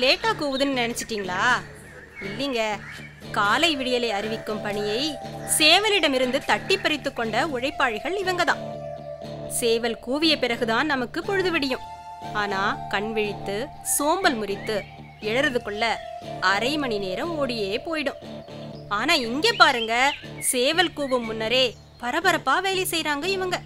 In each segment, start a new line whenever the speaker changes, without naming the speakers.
லேட்டா கூவுதுன்னு நினைச்சிட்டீங்களா இல்லைங்க காலை விடியலை அறிவிக்கும் பணியை சேவலிடமிருந்து தட்டி பறித்து கொண்ட உழைப்பாளிகள் இவங்க தான் சேவல் கூவிய பிறகுதான் நமக்கு பொழுது விடியும் ஆனா கண் விழித்து சோம்பல் முறித்து எழறதுக்குள்ள அரை மணி நேரம் ஓடியே போயிடும் ஆனா இங்க பாருங்க சேவல் கூவும் முன்னரே பரபரப்பா வேலை செய்றாங்க இவங்க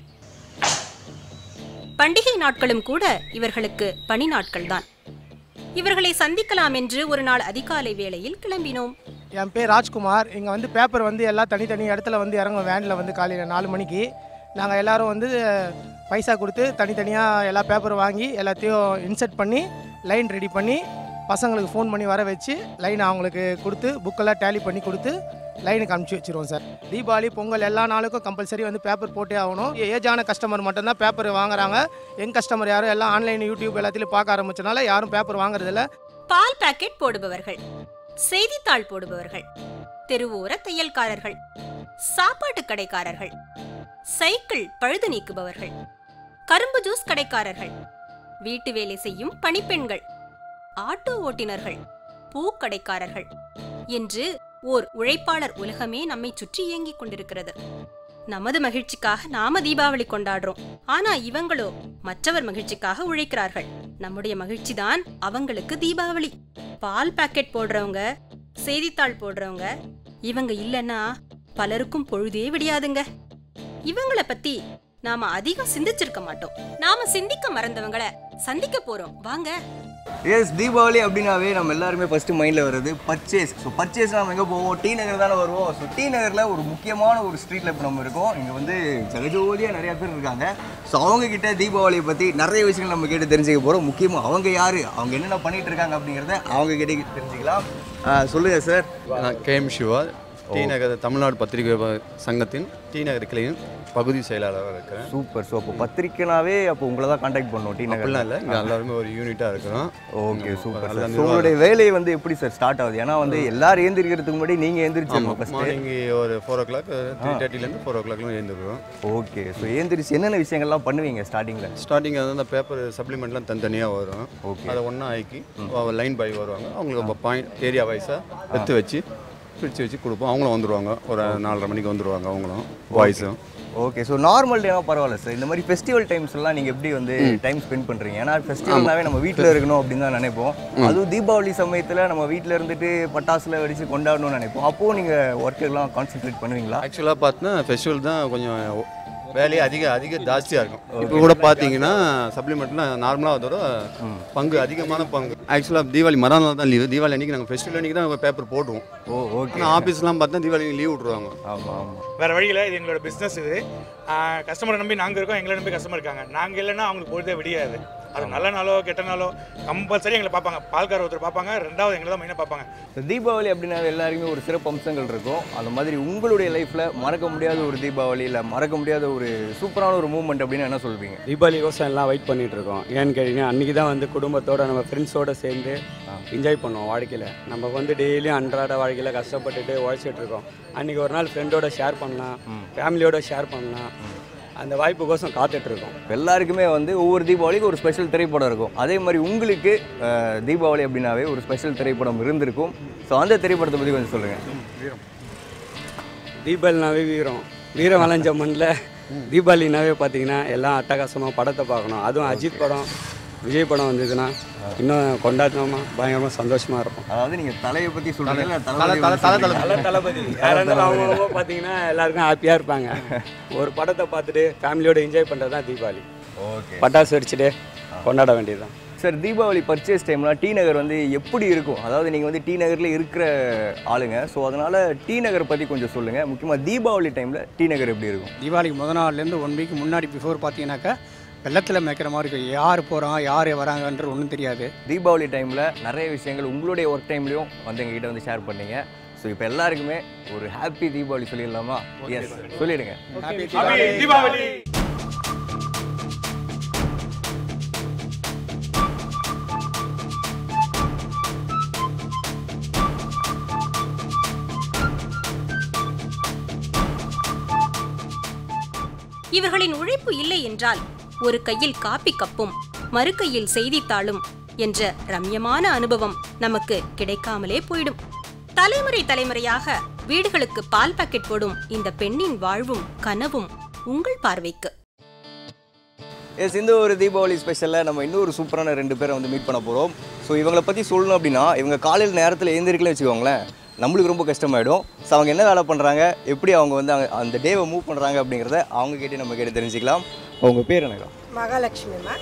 பண்டிகை நாட்களும் கூட இவர்களுக்கு பணி நாட்கள்தான் இவர்களை சந்திக்கலாம் என்று ஒரு நாள் அதிகாலை வேளையில் கிளம்பினோம்
என் பேர் ராஜ்குமார் இங்கே வந்து பேப்பர் வந்து எல்லாம் தனித்தனி இடத்துல வந்து இறங்கும் வேனில் வந்து காலையில் நாலு மணிக்கு நாங்கள் எல்லாரும் வந்து பைசா கொடுத்து தனித்தனியாக எல்லா பேப்பரும் வாங்கி எல்லாத்தையும் இன்செர்ட் பண்ணி லைன் ரெடி பண்ணி பசங்களுக்கு ஃபோன் பண்ணி வர வச்சு லைன் அவங்களுக்கு கொடுத்து புக்கெல்லாம் டேலி பண்ணி கொடுத்து லைனுக்கு அனுப்பிச்சி வச்சிருவோம் சார் தீபாவளி பொங்கல் எல்லா நாளுக்கும் கம்பல்சரி வந்து பேப்பர் போட்டே ஆகணும் ஏஜான கஸ்டமர் மட்டும்தான் பேப்பர் வாங்குறாங்க எங் கஸ்டமர் யாரும் எல்லாம் ஆன்லைன் யூடியூப் எல்லாத்துலேயும் பார்க்க ஆரம்பிச்சனால யாரும் பேப்பர் வாங்குறதில்ல
பால் பாக்கெட் போடுபவர்கள் செய்தித்தாள் போடுபவர்கள் தெருவோர தையல்காரர்கள் சாப்பாட்டு கடைக்காரர்கள் சைக்கிள் பழுது நீக்குபவர்கள் கரும்பு ஜூஸ் கடைக்காரர்கள் வீட்டு வேலை செய்யும் பணிப்பெண்கள் ஆட்டோ ஓட்டுநர்கள் பூக்கடைக்காரர்கள் என்று ஓர் உழைப்பாளர் உலகமே நம்மை சுற்றி இயங்கிக் கொண்டிருக்கிறது நமது மகிழ்ச்சிக்காக நாம தீபாவளி கொண்டாடுறோம் ஆனா இவங்களோ மற்றவர் மகிழ்ச்சிக்காக உழைக்கிறார்கள் நம்முடைய மகிழ்ச்சி தான் அவங்களுக்கு தீபாவளி பால் பாக்கெட் போடுறவங்க செய்தித்தாள் போடுறவங்க இவங்க இல்லைன்னா பலருக்கும் பொழுதே விடியாதுங்க இவங்கள பத்தி நாம அதிகம் சிந்திச்சிருக்க மாட்டோம் நாம சிந்திக்க மறந்தவங்கள சந்திக்க போறோம் வாங்க
எஸ் தீபாவளி அப்படின்னாவே நம்ம எல்லாருமே ஃபஸ்ட்டு மைண்டில் வருது பர்ச்சேஸ் ஸோ பர்ச்சேஸ் நம்ம எங்கே போவோம் டி நகர் தானே வருவோம் ஸோ டி நகரில் ஒரு முக்கியமான ஒரு ஸ்ட்ரீட்டில் இப்போ நம்ம இருக்கோம் இங்கே வந்து ஜெகஜோதியாக நிறையா பேர் இருக்காங்க ஸோ அவங்க கிட்ட தீபாவளியை பற்றி நிறைய விஷயங்கள் நம்ம கேட்டு தெரிஞ்சுக்க போகிறோம் முக்கியமாக அவங்க யார் அவங்க என்னென்ன பண்ணிட்டு இருக்காங்க அப்படிங்கிறத அவங்க கிட்ட தெரிஞ்சுக்கலாம் ஆ, சொல்லுங்க சார்
நான் கேஎம் சிவா டி நகர் தமிழ்நாடு பத்திரிகை வ- சங்கத்தின் டி நகர் கிளையின் பகுதி செயலாளராக இருக்கிறேன்
சூப்பர் ஸோ அப்போ பத்திரிக்கைனாவே அப்போ உங்களை தான் காண்டாக்ட் பண்ணோம் டி நகர்
அப்படிலாம் இல்லை இங்கே எல்லாருமே ஒரு யூனிட்டாக இருக்கிறோம்
ஓகே சூப்பர்
அதுல
சார் உங்களுடைய வேலை வந்து எப்படி சார் ஸ்டார்ட் ஆகுது ஏன்னா வந்து எல்லாரும் ஏந்திரிக்கிறதுக்கு முன்னாடி நீங்கள் ஏந்திரிச்சிடணும் ஃபஸ்ட்டு
மார்னிங் ஒரு ஃபோர் ஓ கிளாக் த்ரீ தேர்ட்டிலேருந்து ஃபோர் ஓ கிளாக்லாம் எழுந்துருவோம்
ஓகே ஸோ ஏந்திரிச்சு என்னென்ன விஷயங்கள்லாம் பண்ணுவீங்க ஸ்டார்டிங்கில்
ஸ்டார்டிங் வந்து அந்த பேப்பர் சப்ளிமெண்ட்லாம் தனித்தனியாக வரும்
Okay.
அதை ஒன்றா ஆக்கி லைன் பை வருவாங்க அவங்களுக்கு பாயிண்ட் ஏரியா வைஸாக எடுத்து வச்சு பிரித்து வச்சு கொடுப்போம் அவங்களும் வந்துடுவாங்க ஒரு நாலரை மணிக்கு வந்துடுவாங்க அவங்களும் பாய்ஸும்
ஓகே ஸோ நார்மல் டேனா பரவாயில்ல சார் இந்த மாதிரி ஃபெஸ்டிவல் டைம்ஸ்லாம் நீங்கள் எப்படி வந்து டைம் ஸ்பெண்ட் பண்ணுறீங்க ஏன்னா ஃபெஸ்டிவல்னாவே நம்ம வீட்டில் இருக்கணும் அப்படின்னு தான் நினைப்போம் அதுவும் தீபாவளி சமயத்தில் நம்ம வீட்டில் இருந்துட்டு பட்டாசுல வெடிச்சு கொண்டாடணும்னு நினைப்போம் அப்போது நீங்கள் ஒர்க்கெல்லாம் கான்சென்ட்ரேட் பண்ணுவீங்களா
ஆக்சுவலாக பார்த்தா ஃபெஸ்டிவல் தான் கொஞ்சம் வேலையே அதிக அதிக ஜாஸ்தியாக இருக்கும் இப்போ கூட பார்த்தீங்கன்னா சப்ளிமெண்ட்லாம் நார்மலாக அதோட பங்கு அதிகமான பங்கு ஆக்சுவலாக தீபாவளி மறுநாள் தான் லீவு தீபாவளி அன்றைக்கி நாங்கள் ஃபெஸ்டிவல் அன்றைக்கி தான் பேப்பர் போடுவோம்
ஓ ஓகே
ஆனால் ஆஃபீஸ்லாம் பார்த்தா தீபாவளி லீவ் விட்ருவாங்க
ஆமாம் ஆமாம்
வேறு வழியில் இது எங்களோட பிஸ்னஸ் இது கஸ்டமரை நம்பி நாங்கள் இருக்கோம் எங்களை நம்பி கஸ்டமர் இருக்காங்க நாங்கள் இல்லைன்னா அவங்களுக்கு பொழுதே விடியாது அது நல்ல நாளோ கெட்ட நாளோ கம்பல்சரி எங்களை பார்ப்பாங்க பால்கார ஒருத்தர் பார்ப்பாங்க ரெண்டாவது எங்களை தான் மெயினாக பார்ப்பாங்க
ஸோ தீபாவளி அப்படின்னா எல்லாருக்குமே ஒரு சிறப்பு அம்சங்கள் இருக்கும் அந்த மாதிரி உங்களுடைய லைஃப்பில் மறக்க முடியாத ஒரு தீபாவளி இல்லை மறக்க முடியாத ஒரு சூப்பரான ஒரு மூமெண்ட் அப்படின்னு என்ன சொல்வீங்க
தீபாவளிக்கோசம் எல்லாம் வெயிட் பண்ணிட்டு இருக்கோம் ஏன்னு கேட்டிங்கன்னா அன்றைக்கி தான் வந்து குடும்பத்தோட நம்ம ஃப்ரெண்ட்ஸோட சேர்ந்து என்ஜாய் பண்ணுவோம் வாழ்க்கையில் நம்ம வந்து டெய்லியும் அன்றாட வாழ்க்கையில் கஷ்டப்பட்டுட்டு உழைச்சிட்டு இருக்கோம் அன்றைக்கி ஒரு நாள் ஃப்ரெண்டோட ஷேர் பண்ணலாம் ஃபேமிலியோட ஷேர் பண்ணலாம் அந்த வாய்ப்புக்கோசம் காத்துட்டு இருக்கோம்
எல்லாருக்குமே வந்து ஒவ்வொரு தீபாவளிக்கு ஒரு ஸ்பெஷல் திரைப்படம் இருக்கும் அதே மாதிரி உங்களுக்கு அஹ், தீபாவளி அப்படின்னாவே ஒரு ஸ்பெஷல் திரைப்படம் இருந்திருக்கும் ஸோ அந்த திரைப்படத்தை பற்றி கொஞ்சம் சொல்லுங்கள்
தீபாவளினாவே வீரம் வீரம் வளைஞ்ச மண்ணில் தீபாவளினாவே பார்த்தீங்கன்னா எல்லாம் அட்டகாசமாக படத்தை பார்க்கணும் அதுவும் அஜித் படம் விஜய் படம் வந்ததுன்னா இன்னும் கொண்டாட்டமாக பயங்கரமாக சந்தோஷமாக இருக்கும்
அதாவது நீங்கள் தலையை பற்றி சொல்கிறீங்க
தலை தலை தலை தலை
தல தளபதி யாரா இருந்தாலும் அவங்க பார்த்தீங்கன்னா எல்லாருக்கும் ஹாப்பியாக இருப்பாங்க ஒரு படத்தை பார்த்துட்டு ஃபேமிலியோட என்ஜாய் பண்ணுறது தான் தீபாவளி
ஓகே
பட்டாசு வெடிச்சிட்டு கொண்டாட வேண்டியதுதான்
சார் தீபாவளி பர்ச்சேஸ் டைம்லாம் டி நகர் வந்து எப்படி இருக்கும் அதாவது நீங்கள் வந்து டி நகரில் இருக்கிற ஆளுங்க ஸோ அதனால் டி நகர் பற்றி கொஞ்சம் சொல்லுங்கள் முக்கியமாக தீபாவளி டைமில் டி நகர் எப்படி இருக்கும்
தீபாவளிக்கு முத நாள்லேருந்து ஒன் வீக் முன்னாடி பிஃபோர் பார்த்தீங்கன்னாக்கா வெள்ளத்தில் மேய்க்கிற மாதிரி இருக்கும் யார் போகிறான் யார் வராங்கன்றது ஒன்றும் தெரியாது
தீபாவளி டைமில் நிறைய விஷயங்கள் உங்களுடைய ஒர்க் டைம்லையும் வந்து எங்ககிட்ட வந்து ஷேர் பண்ணீங்க ஸோ இப்போ எல்லாருக்குமே ஒரு ஹாப்பி தீபாவளி சொல்லிடலாமா எஸ் சொல்லிடுங்க
தீபாவளி
இவர்களின் உழைப்பு இல்லை என்றால் ஒரு கையில் காப்பி கப்பும் மறு கையில் செய்தித்தாளும் என்ற ரம்யமான அனுபவம் நமக்கு கிடைக்காமலே போயிடும் தலைமுறை தலைமுறையாக வீடுகளுக்கு பால் பாக்கெட் போடும் இந்த பெண்ணின் வாழ்வும் கனவும் உங்கள் பார்வைக்கு
எஸ் இந்த ஒரு தீபாவளி ஸ்பெஷலில் நம்ம இன்னொரு சூப்பரான ரெண்டு பேரை வந்து மீட் பண்ண போகிறோம் ஸோ இவங்களை பற்றி சொல்லணும் அப்படின்னா இவங்க காலையில் நேரத்தில் எழுந்திருக்கல வச்சுக்கோங்களேன் நம்மளுக்கு ரொம்ப கஷ்டமாயிடும் ஸோ அவங்க என்ன வேலை பண்ணுறாங்க எப்படி அவங்க வந்து அங்க- அந்த டேவை மூவ் பண்ணுறாங்க அப்படிங்கிறத அவங்க கேட்டு நம்ம கேட்டு தெரிஞ்சுக்கலாம் உங்கள் பேர் என்னக்கா
மகாலட்சுமிமா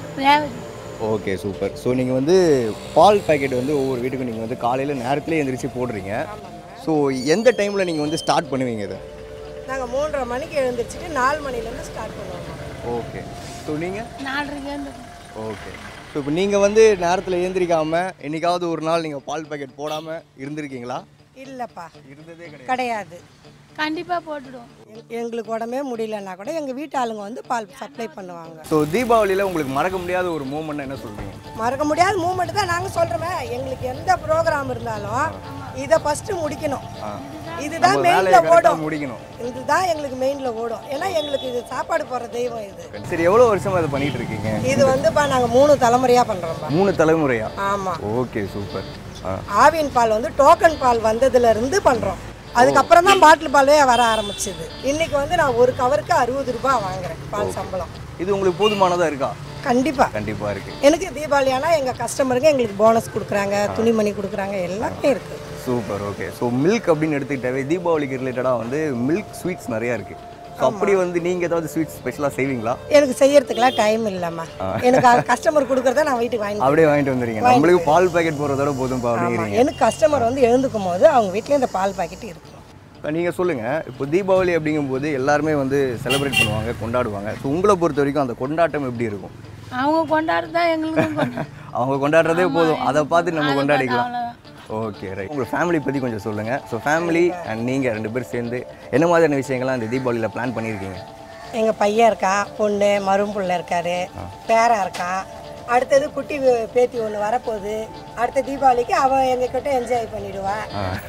ஓகே சூப்பர் ஸோ நீங்கள் வந்து பால் பாக்கெட் வந்து ஒவ்வொரு வீட்டுக்கும் நீங்கள் வந்து காலையில் நேரத்திலே எந்திரிச்சு போடுறீங்க ஸோ எந்த டைமில் நீங்கள் வந்து ஸ்டார்ட் பண்ணுவீங்க இதை
நாங்கள் மூன்றரை மணிக்கு எழுந்திரிச்சிட்டு நாலு மணிலேருந்து ஸ்டார்ட் பண்ணுவோம்
ஓகே ஸோ நீங்கள்
நாலரைக்கு வந்து
ஓகே ஸோ இப்போ நீங்கள் வந்து நேரத்தில் எழுந்திரிக்காம என்னைக்காவது ஒரு நாள் நீங்கள் பால் பாக்கெட் போடாமல் இருந்திருக்கீங்களா
இல்லைப்பா
இருந்ததே கிடையாது
கிடையாது
கண்டிப்பாக போட்டுடுவோம்
எங்- எங்களுக்கு உடம்பே முடியலன்னா கூட எங்கள் வீட்டு ஆளுங்க வந்து பால் சப்ளை பண்ணுவாங்க
ஸோ தீபாவளியில் உங்களுக்கு மறக்க முடியாத ஒரு மூமெண்ட் என்ன சொல்றீங்க
மறக்க முடியாத மூமெண்ட் தான் நாங்கள் சொல்கிறோமே எங்களுக்கு எந்த ப்ரோக்ராம் இருந்தாலும் இதை ஃபஸ்ட்டு முடிக்கணும் இதுதான்
நம்ம வேலையை
மெயினில்
கரெக்டாக
ஓடும்
முடிக்கணும்
இதுதான் எங்களுக்கு மெயினில் ஓடும் ஏன்னா எங்களுக்கு இது சாப்பாடு போடுற தெய்வம் இது
சரி எவ்வளோ வருஷமா இதை பண்ணிட்டு இருக்கீங்க
இது வந்துப்பா நாங்கள் மூணு தலைமுறையாக பண்ணுறோம்ப்பா
மூணு தலைமுறையா
ஆமாம்
ஓகே சூப்பர் ஆ
ஆவின் பால் வந்து டோக்கன் பால் வந்ததுல இருந்து பண்றோம் அதுக்கப்புறம் தான் பாட்டில் பாலே வர ஆரம்பிச்சது இன்னைக்கு வந்து நான் ஒரு கவருக்கு அறுபது ரூபாய் வாங்குறேன் பால் சம்பளம்
இது உங்களுக்கு போதுமானதாக இருக்கா
கண்டிப்பா
கண்டிப்பாக இருக்கு
எனக்கு தீபாவளி ஆனா எங்க கஸ்டமருக்கு எங்களுக்கு போனஸ் கொடுக்குறாங்க துணிமணி கொடுக்குறாங்க எல்லாமே இருக்கு
சூப்பர் ஓகே ஸோ மில்க் அப்படின்னு எடுத்துக்கிட்டாவே தீபாவளிக்கு ரிலேட்டடாக வந்து மில்க் ஸ்வீட்ஸ் நிறையா இருக்குது ஸோ அப்படி வந்து நீங்கள் ஏதாவது ஸ்வீட்ஸ் ஸ்பெஷலாக செய்வீங்களா
எனக்கு செய்யறதுக்குலாம் டைம் இல்லைம்மா எனக்கு கஸ்டமர் கொடுக்குறத நான் வீட்டுக்கு வாங்கி
அப்படியே வாங்கிட்டு வந்துடுறீங்க நம்மளுக்கு பால் பாக்கெட் போடுறதோட போதும்பா
ஆமா
அப்படிங்கிறீங்க
எனக்கு கஸ்டமர் வந்து எழுந்துக்கும் போது அவங்க வீட்லயே இந்த பால் பாக்கெட் இருக்கும்
நீங்கள் சொல்லுங்கள் இப்போ தீபாவளி அப்படிங்கும்போது எல்லாருமே வந்து செலிப்ரேட் பண்ணுவாங்க கொண்டாடுவாங்க ஸோ உங்களை பொறுத்த வரைக்கும் அந்த கொண்டாட்டம் எப்படி இருக்கும்
அவங்க கொண்டாடுறதா எங்களுக்கும் கொண்டாடு
அவங்க கொண்டாடுறதே போதும் அதை பார்த்து நம்ம
அதை
கொண்டாடிக்கலாம்
பார்த்து
ஓகே ரைட் உங்கள் ஃபேமிலி பற்றி கொஞ்சம் சொல்லுங்கள் ஸோ ஃபேமிலி அண்ட் நீங்கள் ரெண்டு பேரும் சேர்ந்து என்ன மாதிரியான விஷயங்கள்லாம் இந்த தீபாவளியில் பிளான் பண்ணியிருக்கீங்க
எங்க பையன் இருக்கா பொண்ணு மரும்புள்ள இருக்காரு பேரன் இருக்கான் அடுத்தது குட்டி வே- பேத்தி ஒன்று வரப்போகுது அடுத்த தீபாவளிக்கு அவன் எங்ககிட்ட என்ஜாய் பண்ணிடுவா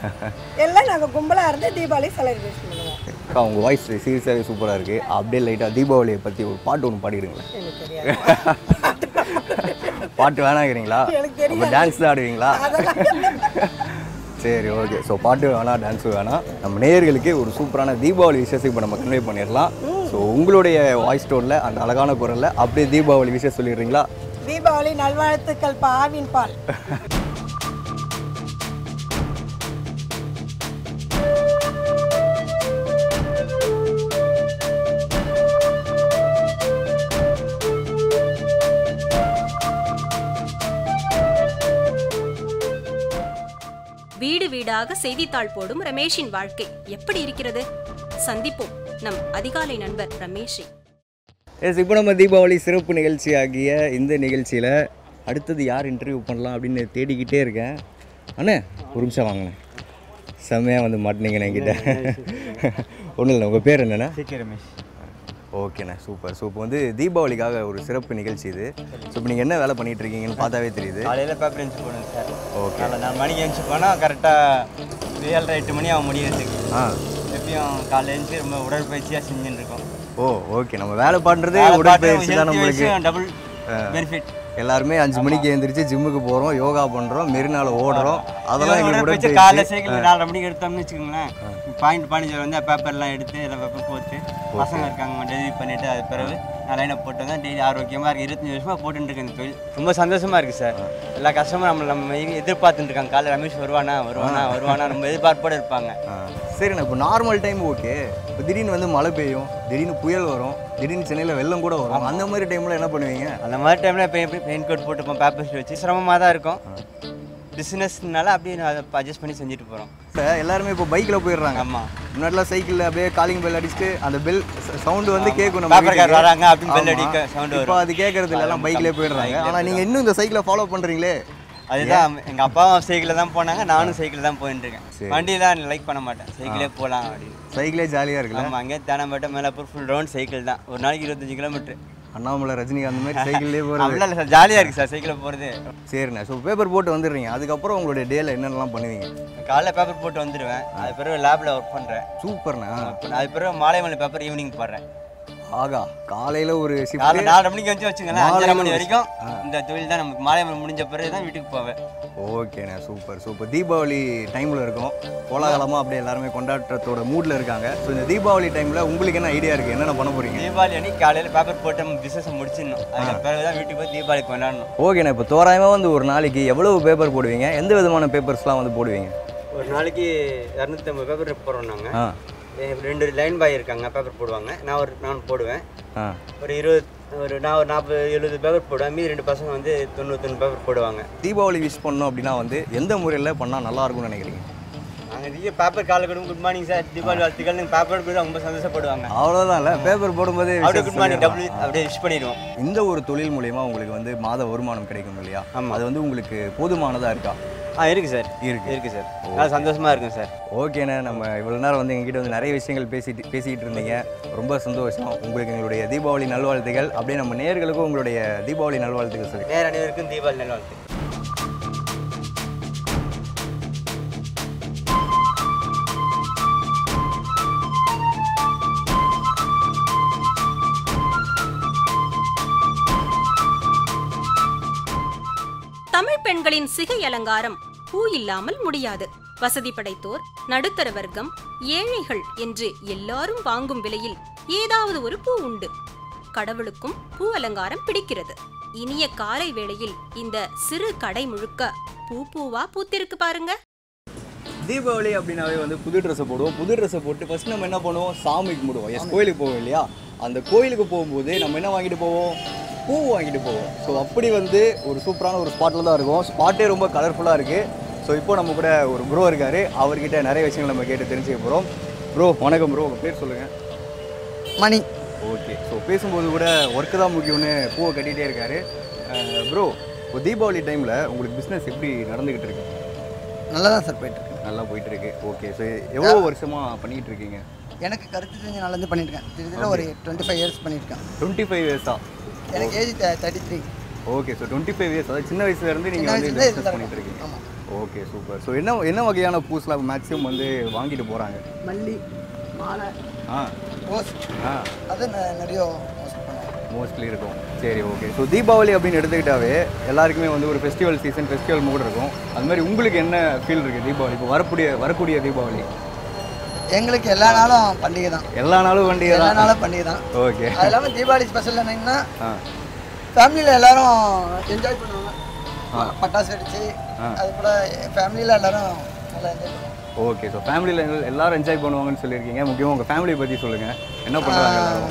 எல்லாம் நாங்கள் கும்பலாக இருந்து தீபாவளி செலிப்ரேட் பண்ணுவோம்
அக்கா உங்கள் வாய்ஸ் சீரியஸாகவே சூப்பராக இருக்குது அப்படியே லைட்டாக தீபாவளியை பற்றி ஒரு பாட்டு ஒன்று பாடிடுங்களேன்
எனக்கு தெரியாது
பாட்டு வேணாங்கிறீங்களா
எனக்கு தெரியாது.
அப்போ டான்ஸ் தான் ஆடுவீங்களா
அதெல்லாம்
சரி ஓகே ஸோ பாட்டு வேணாம் டான்ஸும் வேணாம் நம்ம நேயர்களுக்கு ஒரு சூப்பரான தீபாவளி விசேஷம் இப்போ நம்ம கன்வே பண்ணிடலாம் ஸோ உங்களுடைய வாய்ஸ் டோனில் அந்த அழகான குரலில் அப்படியே தீபாவளி விஷயம் சொல்லிடுறீங்களா
தீபாவளி நல்வாழ்த்துக்கள் பா ஆவின் பால்
வீடு வீடாக செய்தித்தாள் போடும் ரமேஷின் வாழ்க்கை எப்படி இருக்கிறது சந்திப்போம் நம் அதிகாலை நண்பர் ரமேஷை
எஸ் இப்போ நம்ம தீபாவளி சிறப்பு நிகழ்ச்சி ஆகிய இந்த நிகழ்ச்சியில் அடுத்தது யார் இன்டர்வியூ பண்ணலாம் அப்படின்னு தேடிக்கிட்டே இருக்கேன் அண்ணே ஒரு நிமிஷம் வாங்கண்ணே செம்மையாக வந்து மாட்டினீங்கண்ணே என்கிட்ட ஒன்றும் இல்லை உங்கள் பேர் என்னண்ணே
ரமேஷ்
ஓகேண்ணே சூப்பர் ஸோ இப்போ வந்து தீபாவளிக்காக ஒரு சிறப்பு நிகழ்ச்சி இது ஸோ இப்போ நீங்கள் என்ன வேலை பண்ணிட்டு இருக்கீங்கன்னு பார்த்தாவே தெரியுது
காலையில் பேப்பர் எழுந்து போடுங்க சார்
ஓகே
காலைல நாலு மணிக்கு எழுந்துச்சு போனால் கரெக்டாக ஏழரை எட்டு மணி ஆகும் முடியறதுக்கு
ஆ
எப்பயும் காலைல எழுந்துச்சு ரொம்ப உடற்பயிற்சியாக செஞ்சுட்டு இருக்கோம்
ஓ ஓகே நம்ம வேலை பண்ணுறதே உடற்பயிற்சி தான் நம்மளுக்கு
டபுள் பெனிஃபிட்
எல்லாருமே அஞ்சு மணிக்கு எழுந்திரிச்சு ஜிம்முக்கு போகிறோம் யோகா பண்ணுறோம் மெரினால ஓடுறோம் அதெல்லாம் எங்களுக்கு
உடற்பயிற்சி
உடற்பயிற்சி
காலைல சைக்கிள் நாலரை மணிக்கு எடுத்தோம்னு வச்சுக்கோங்களேன் பாயிண்ட் பதினஞ்சு வந்து பேப்பர்லாம் எடுத்து எல்லாம் பேப்பர் போட்டு பசங்க இருக்காங்க டெலிவரி பண்ணிட்டு அது பிறகு நான் லைனை போட்டு வந்தேன் டெய்லி ஆரோக்கியமாக இருக்குது இருபத்தஞ்சு வருஷமாக போட்டுட்டு இருக்கேன் இந்த தொழில் ரொம்ப சந்தோஷமாக இருக்குது சார் எல்லா கஸ்டமரும் நம்ம நம்ம எதிர்பார்த்துட்டு இருக்காங்க காலைல ரமேஷ் வருவானா வருவானா வருவானா நம்ம எதிர்பார்ப்போடு இருப்பாங்க
ஆ. சரிண்ணா இப்போ நார்மல் டைம் ஓகே இப்போ திடீர்னு வந்து மழை பெய்யும் திடீர்னு புயல் வரும் திடீர்னு சென்னையில் வெள்ளம் கூட வரும் அந்த மாதிரி டைமில் என்ன பண்ணுவீங்க
அந்த மாதிரி டைமில் இப்போ எப்படி ரெயின் கோட் போட்டுப்போம் பேப்பர் ஷீட் வச்சு சிரமமாக தான் இருக்கும் பிஸ்னஸ்னால அப்படியே நான் அதை அட்ஜஸ்ட் பண்ணி செஞ்சுட்டு போகிறோம்
இப்போ எல்லாருமே இப்போ பைக்கில் போயிடுறாங்க
ஆமாம்
முன்னாடிலாம் சைக்கிளில் அப்படியே காலிங் பெல் அடிச்சுட்டு அந்த பெல் சவுண்டு வந்து கேட்கும் நம்ம
பேப்பர் கார்
வீட்டுக்கு.
வராங்க அப்படின்னு பெல்
ஆமா.
அடிக்க சவுண்டு
இப்போ
வரும்
அது கேட்கறது இல்லை எல்லாம் பைக்லேயே போயிடுறாங்க
Bike ல
ஆனால் நீங்கள் இன்னும் இந்த சைக்கிளை ஃபாலோ பண்ணுறீங்களே
அதுதான் எங்கள் அப்பாவும் சைக்கிளில் தான் போனாங்க நானும் சைக்கிளில் தான் போயிட்டு
சரி.
இருக்கேன் வண்டியெலாம் லைக் பண்ண மாட்டேன் சைக்கிளே போகலாம் அப்படின்னு
சைக்கிளே ஜாலியாக இருக்குல்ல
ஆமாம் அங்கே Teynampet Mylapore full round cycle தான் ஒரு நாளைக்கு இருபத்தஞ்சு கிலோமீட்டர்
அண்ணாமலை ரஜினிகாந்த் மாதிரி சைக்கிள்லேயே போகிறது
அப்படிலாம் இல்லை சார் ஜாலியாக இருக்குது சார் சைக்கிளில் போகிறது
சரிண்ணே ஸோ பேப்பர் போட்டு வந்துடுறீங்க அதுக்கப்புறம் உங்களுடைய டேல என்னென்னலாம் பண்ணுவீங்க
காலைல பேப்பர் போட்டு வந்துடுவேன் அது பிறகு லேபில் ஒர்க் பண்ணுறேன்
சூப்பர்ண்ணா
அது பிறகு மாலை மலை பேப்பர் ஈவினிங் போடுறேன்
ஆகா காலையில் ஒரு
காலை
ஷிஃப்ட்
நாலரை மணிக்கு வந்து வச்சுங்களேன் அஞ்சரை
மாலையில
மணி
ஒரு-
வரைக்கும்
ஆ.
இந்த தொழில் தான் நமக்கு மாலை முடிஞ்ச பிறகு தான் வீட்டுக்கு போவேன்
ஓகேண்ணே சூப்பர் சூப்பர் தீபாவளி டைமில் இருக்கும் கோலாகலமாக அப்படியே எல்லாருமே கொண்டாட்டத்தோட மூடில் இருக்காங்க ஸோ இந்த தீபாவளி டைமில் உங்களுக்கு என்ன ஐடியா இருக்குது என்னென்ன பண்ண போகிறீங்க
தீபாவளி அன்னைக்கு காலையில் பேப்பர் போட்டு நம்ம பிஸ்னஸ் முடிச்சிடணும் அதுக்கு பிறகு தான் வீட்டுக்கு போய் தீபாவளி கொண்டாடணும்
ஓகேண்ணே இப்போ தோராயமாக வந்து ஒரு நாளைக்கு எவ்வளவு பேப்பர் போடுவீங்க எந்த விதமான பேப்பர்ஸ்லாம் வந்து போடுவீங்க
ஒரு நாளைக்கு இரநூத்தம்பது பேப்பர் போடுறோம் நாங்கள்
ஆ
ரெண்டு லைன் பாய் இருக்காங்க பேப்பர் போடுவாங்க நான் ஒரு நான் போடுவேன்
ஆ
ஒரு இருபது ஒரு நான் ஒரு நாற்பது எழுபது பேப்பர் போடுவேன் மீதி ரெண்டு பசங்க வந்து தொண்ணூத்தொன்று பேப்பர் போடுவாங்க
தீபாவளி விஷ் பண்ணோம் அப்படின்னா வந்து எந்த முறையில் பண்ணால் நல்லா இருக்கும்னு நினைக்கிறீங்க
நாங்கள் இங்கே பேப்பர் காலை கொடுங்க குட் மார்னிங் சார் தீபாவளி வாழ்த்துக்கள் பேப்பர் கூட ரொம்ப சந்தோஷப்படுவாங்க
அவ்வளோதான்ல பேப்பர் போடும்போது
அப்படியே குட் மார்னிங் டபுள் அப்படியே விஷ் பண்ணிடுவோம்
இந்த ஒரு தொழில் மூலயமா உங்களுக்கு வந்து மாத வருமானம் கிடைக்கும் இல்லையா
ஆமா.
அது வந்து உங்களுக்கு போதுமானதா இருக்கா
ஆ இருக்குது சார்
இருக்கு.
இருக்குது சார் நான் சந்தோஷமாக இருக்கேன் சார்
ஓகேண்ணே நம்ம இவ்வளோ நேரம் வந்து எங்ககிட்ட வந்து நிறைய விஷயங்கள் பேசிட்டு பேசிக்கிட்டு இருந்தீங்க ரொம்ப சந்தோஷம் உங்களுக்கு எங்களுடைய தீபாவளி நல்வாழ்த்துகள் அப்படியே நம்ம நேயர்களுக்கும் உங்களுடைய தீபாவளி நல்வாழ்த்துக்கள் சொல்லி
நேர அனைவருக்கும் தீபாவளி நல்வாழ்த்து
தமிழ் பெண்களின் சிகை அலங்காரம் பூ இல்லாமல் முடியாது வசதி படைத்தோர் நடுத்தர வர்க்கம் ஏழைகள் என்று எல்லாரும் வாங்கும் விலையில் ஏதாவது ஒரு பூ உண்டு கடவுளுக்கும் பூ அலங்காரம் பிடிக்கிறது இனிய காலை வேளையில் இந்த சிறு கடை முழுக்க பூ பூவா பூத்திருக்கு பாருங்க
தீபாவளி அப்படின்னாவே வந்து புது ட்ரெஸ்ஸை போடுவோம் புது ட்ரெஸ்ஸை போட்டு ஃபர்ஸ்ட் நம்ம என்ன பண்ணுவோம் சாமி கும்பிடுவோம் எஸ் கோயிலுக்கு போவோம் இல்லையா அந்த கோயிலுக்கு போகும்போது நம்ம என்ன வாங்கிட்டு போவோம் பூ வாங்கிட்டு போவோம் ஸோ அப்படி வந்து ஒரு சூப்பரான ஒரு ஸ்பாட்டில் தான் இருக்கும் ஸ்பாட்டே ரொம்ப கலர்ஃபுல்லாக இருக்குது ஸோ இப்போ நம்ம கூட ஒரு ப்ரோ இருக்காரு அவர்கிட்ட நிறைய விஷயங்கள் நம்ம கேட்டு தெரிஞ்சுக்க போகிறோம் ப்ரோ வணக்கம் ப்ரோ உங்கள் பேர் சொல்லுங்கள்
மணி
ஓகே ஸோ பேசும்போது கூட ஒர்க்கு தான் முக்கியம்னு பூவை கட்டிகிட்டே இருக்காரு ப்ரோ இப்போ தீபாவளி டைமில் உங்களுக்கு பிஸ்னஸ் எப்படி நடந்துக்கிட்டு இருக்கு
நல்லா தான் சார் போயிட்டுருக்கு
நல்லா போயிட்டு இருக்கு ஓகே ஸோ எவ்வளோ வருஷமா பண்ணிட்டு இருக்கீங்க
எனக்கு கருத்து தெரிஞ்சு நல்லா இருந்து பண்ணியிருக்கேன் கிட்டத்தட்ட ஒரு டுவெண்ட்டி ஃபைவ் இயர்ஸ் பண்ணியிருக்கேன்
டுவெண்ட்டி ஃபைவ் இயர்ஸா
எனக்கு age thirty three
okay so twenty five years அதாவது சின்ன வயசுல இருந்து
சின்ன
நீங்கள் வந்து இந்த
வயசுல
பிஸ்னஸ்
இதுல
பண்ணிட்டு இருக்கீங்க
ஆமாம்
ஓகே சூப்பர் ஸோ என்ன என்ன வகையான பூஸ்லாம் மேக்ஸிமம் வந்து வாங்கிட்டு போகிறாங்க
மல்லி மாலை
ஆ
ரோஸ்
ஆ
அது ந- நிறைய ரோஸ் பண்ணுவேன்
மோஸ்ட்லி இருக்கும் சரி ஓகே ஸோ தீபாவளி அப்படின்னு எடுத்துக்கிட்டாவே எல்லாருக்குமே வந்து ஒரு ஃபெஸ்டிவல் சீசன் ஃபெஸ்டிவல் மூட் இருக்கும் அது மாதிரி உங்களுக்கு என்ன ஃபீல் இருக்குது தீபாவளி இப்போ வரக்கூடிய வரக்கூடிய தீபாவளி
எங்களுக்கு எல்லா நாளும் பண்டிகை தான்
எல்லா நாளும் வண்டிகை
எல்லா
தான்
நாளும் பண்டிகை தான்
ஓகே
அது இல்லாமல் தீபாவளி ஸ்பெஷல் என்னங்கன்னா
ஆ
ஃபேமிலியில் எல்லாரும் என்ஜாய் பண்ணுவாங்க
ஆ.
பட்டாசு வெடிச்சு
ஆ.
அது கூட ஃபேமிலியில் எல்லாரும் நல்லா என்ஜாய் பண்ணுவாங்க
ஓகே ஸோ ஃபேமிலியில் எல்லாரும் என்ஜாய் பண்ணுவாங்கன்னு சொல்லியிருக்கீங்க முக்கியமாக உங்கள் ஃபேமிலியை பற்றி சொல்லுங்கள் என்ன பண்ணுறாங்க எல்லாரும்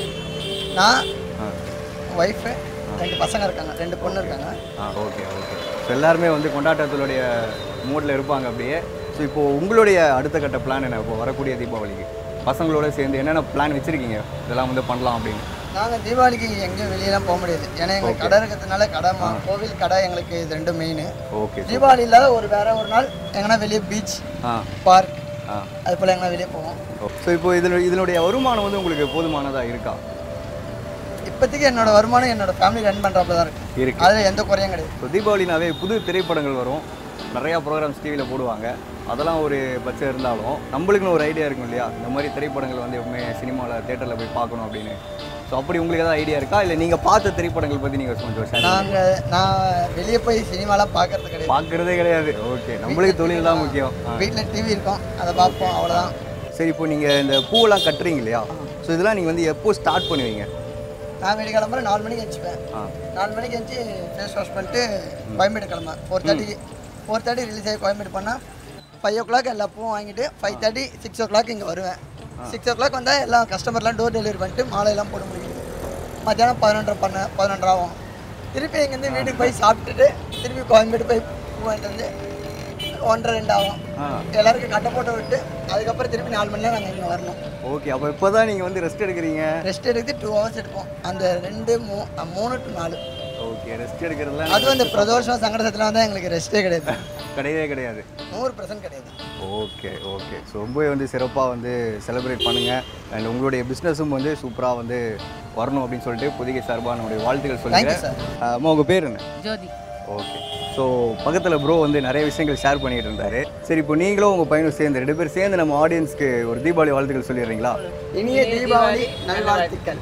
நான்
ஆ
ஒய்ஃபு ரெண்டு பசங்க இருக்காங்க ரெண்டு பொண்ணு இருக்காங்க
ஆ ஓகே ஓகே ஸோ எல்லாருமே வந்து கொண்டாட்டத்தினுடைய மூடில் இருப்பாங்க அப்படியே ஸோ இப்போது உங்களுடைய அடுத்த கட்ட பிளான் என்ன இப்போ வரக்கூடிய தீபாவளிக்கு பசங்களோட சேர்ந்து என்னென்ன பிளான் வச்சுருக்கீங்க இதெல்லாம் வந்து பண்ணலாம் அப்படின்னு
நாங்கள் தீபாவளிக்கு எங்கேயும் வெளியெல்லாம் போக முடியாது ஏன்னா எங்களுக்கு
Okay.
கடை இருக்கிறதுனால கடை மா- கோவில் கடை எங்களுக்கு இது ரெண்டும் மெயின்
ஓகே
தீபாவளி இல்லாத ஒரு வேற ஒரு நாள் எங்கன்னா வெளியே பீச்
ஆ
பார்க்
ஆ
அது போல் எங்கன்னா வெளியே போவோம்
ஸோ இப்போ இதில் இதனுடைய வருமானம் வந்து உங்களுக்கு போதுமானதாக இருக்கா
இப்போதைக்கு என்னோட வருமானம் என்னோட ஃபேமிலி ரன் பண்ணுறப்ப தான் இருக்கு
இருக்கு
அதில் எந்த குறையும் கிடையாது
ஸோ தீபாவளினாவே புது திரைப்படங்கள் வரும் நிறையா ப்ரோக்ராம்ஸ் டிவியில் போடுவாங்க அதெல்லாம் ஒரு பட்சம் இருந்தாலும் நம்மளுக்குன்னு ஒரு ஐடியா இருக்கும் இல்லையா இந்த மாதிரி திரைப்படங்கள் வந்து எப்பவுமே சினிமாவில் தேட்டரில் போய் பார்க்கணும் அப்படின்னு ஸோ அப்படி உங்களுக்கு ஏதாவது ஐடியா இருக்கா இல்லை நீங்கள் பார்த்த திரைப்படங்கள் பற்றி நீங்கள் கொஞ்சம் share பண்ணுங்க.
நாங்கள் நான் வெளியே போய் சினிமாலாம் பார்க்கறது கிடையாது
பார்க்கறதே கிடையாது ஓகே நம்மளுக்கு தொழில் தான் முக்கியம் ஆ.
வீட்டில் டிவி இருக்கும் அதை பார்ப்போம் அவ்வளோதான்
சரி இப்போ நீங்கள் இந்த பூவெல்லாம் கட்டுறீங்க இல்லையா ஸோ இதெல்லாம் நீங்கள் வந்து எப்போ ஸ்டார்ட் பண்ணுவீங்க
நான் வீடு கிளம்புற நாலு மணிக்கு எழுச்சிப்பேன்
ஆ
நாலு மணிக்கு எழுச்சி ஃபேஸ் வாஷ் பண்ணிட்டு கோயம்பேடு கிளம்பேன் four thirty four thirty release ஆகி கோயம்பேடு பண்ணால் ஃபைவ் ஓ கிளாக் எல்லா பூவும் வாங்கிட்டு five thirty six o'clock இங்கே வருவேன் சிக்ஸ் ஓ கிளாக் வந்தால் எல்லா கஸ்டமர்லாம் டோர் டெலிவரி பண்ணிட்டு மாலையெல்லாம் போட முடியும் மத்தியானம் பதினொன்றரை பண்ண பதினொன்றரை ஆகும் திருப்பி இங்கேருந்து வீட்டுக்கு போய் சாப்பிட்டுட்டு திருப்பி கோயம்பேடு போய் பூ வாங்கிட்டு வந்து ஒன்றரை ரெண்டு ஆகும்
ஆ
எல்லாருக்கும் கட்டை போட்டு விட்டு அதுக்கப்புறம் திருப்பி நாலு மணி நேரம் நாங்கள் இங்கே வரணும்
ஓகே அப்போ இப்போ தான் நீங்கள் வந்து ரெஸ்ட் எடுக்கிறீங்க
ரெஸ்ட் எடுத்து டூ ஹவர்ஸ் எடுப்போம் அந்த ரெண்டு மூ அஹ் மூணு டு நாலு
ஓகே ரெஸ்ட் எடுக்கிறதுலாம்
அதுவும் இந்த பிரதோஷம் சங்கடத்தில் வந்து எங்களுக்கு ரெஸ்ட்டே கிடையாது
கிடையவே கிடையாது
நூறு பர்சன்ட் கிடையாது
ஓகே ஓகே ஸோ ரொம்பவே வந்து சிறப்பாக வந்து செலிப்ரேட் பண்ணுங்கள் அண்ட் உங்களுடைய பிஸ்னஸும் வந்து சூப்பராக வந்து வரணும் அப்படின்னு சொல்லிட்டு புதிய சார்பாக நம்முடைய வாழ்த்துக்கள்
Thank you,
சொல்லுங்கள் அம்மா உங்கள் பேர் என்ன
ஜோதி
ஓகே ஸோ பக்கத்தில் ப்ரோ வந்து நிறைய விஷயங்கள் ஷேர் பண்ணிட்டு இருந்தாரு சரி இப்போ நீங்களும் உங்கள் பையனும் சேர்ந்து ரெண்டு பேரும் சேர்ந்து நம்ம ஆடியன்ஸ்க்கு ஒரு தீபாவளி வாழ்த்துக்கள் சொல்லிடுறீங்களா
இனிய தீபாவளி நல்வாழ்த்துக்கள்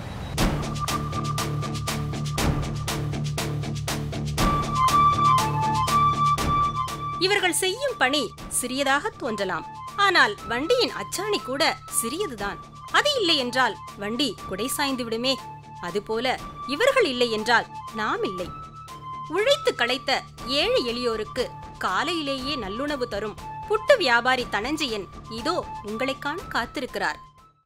இவர்கள் செய்யும் பணி சிறியதாக தோன்றலாம் ஆனால் வண்டியின் அச்சாணி கூட சிறியதுதான் அது இல்லை என்றால் வண்டி குடை சாய்ந்து விடுமே அதுபோல இவர்கள் இல்லை என்றால் நாம் இல்லை உழைத்து களைத்த ஏழை எளியோருக்கு காலையிலேயே நல்லுணவு தரும் புட்டு வியாபாரி தனஞ்சயன் இதோ உங்களைக் காண காத்திருக்கிறார்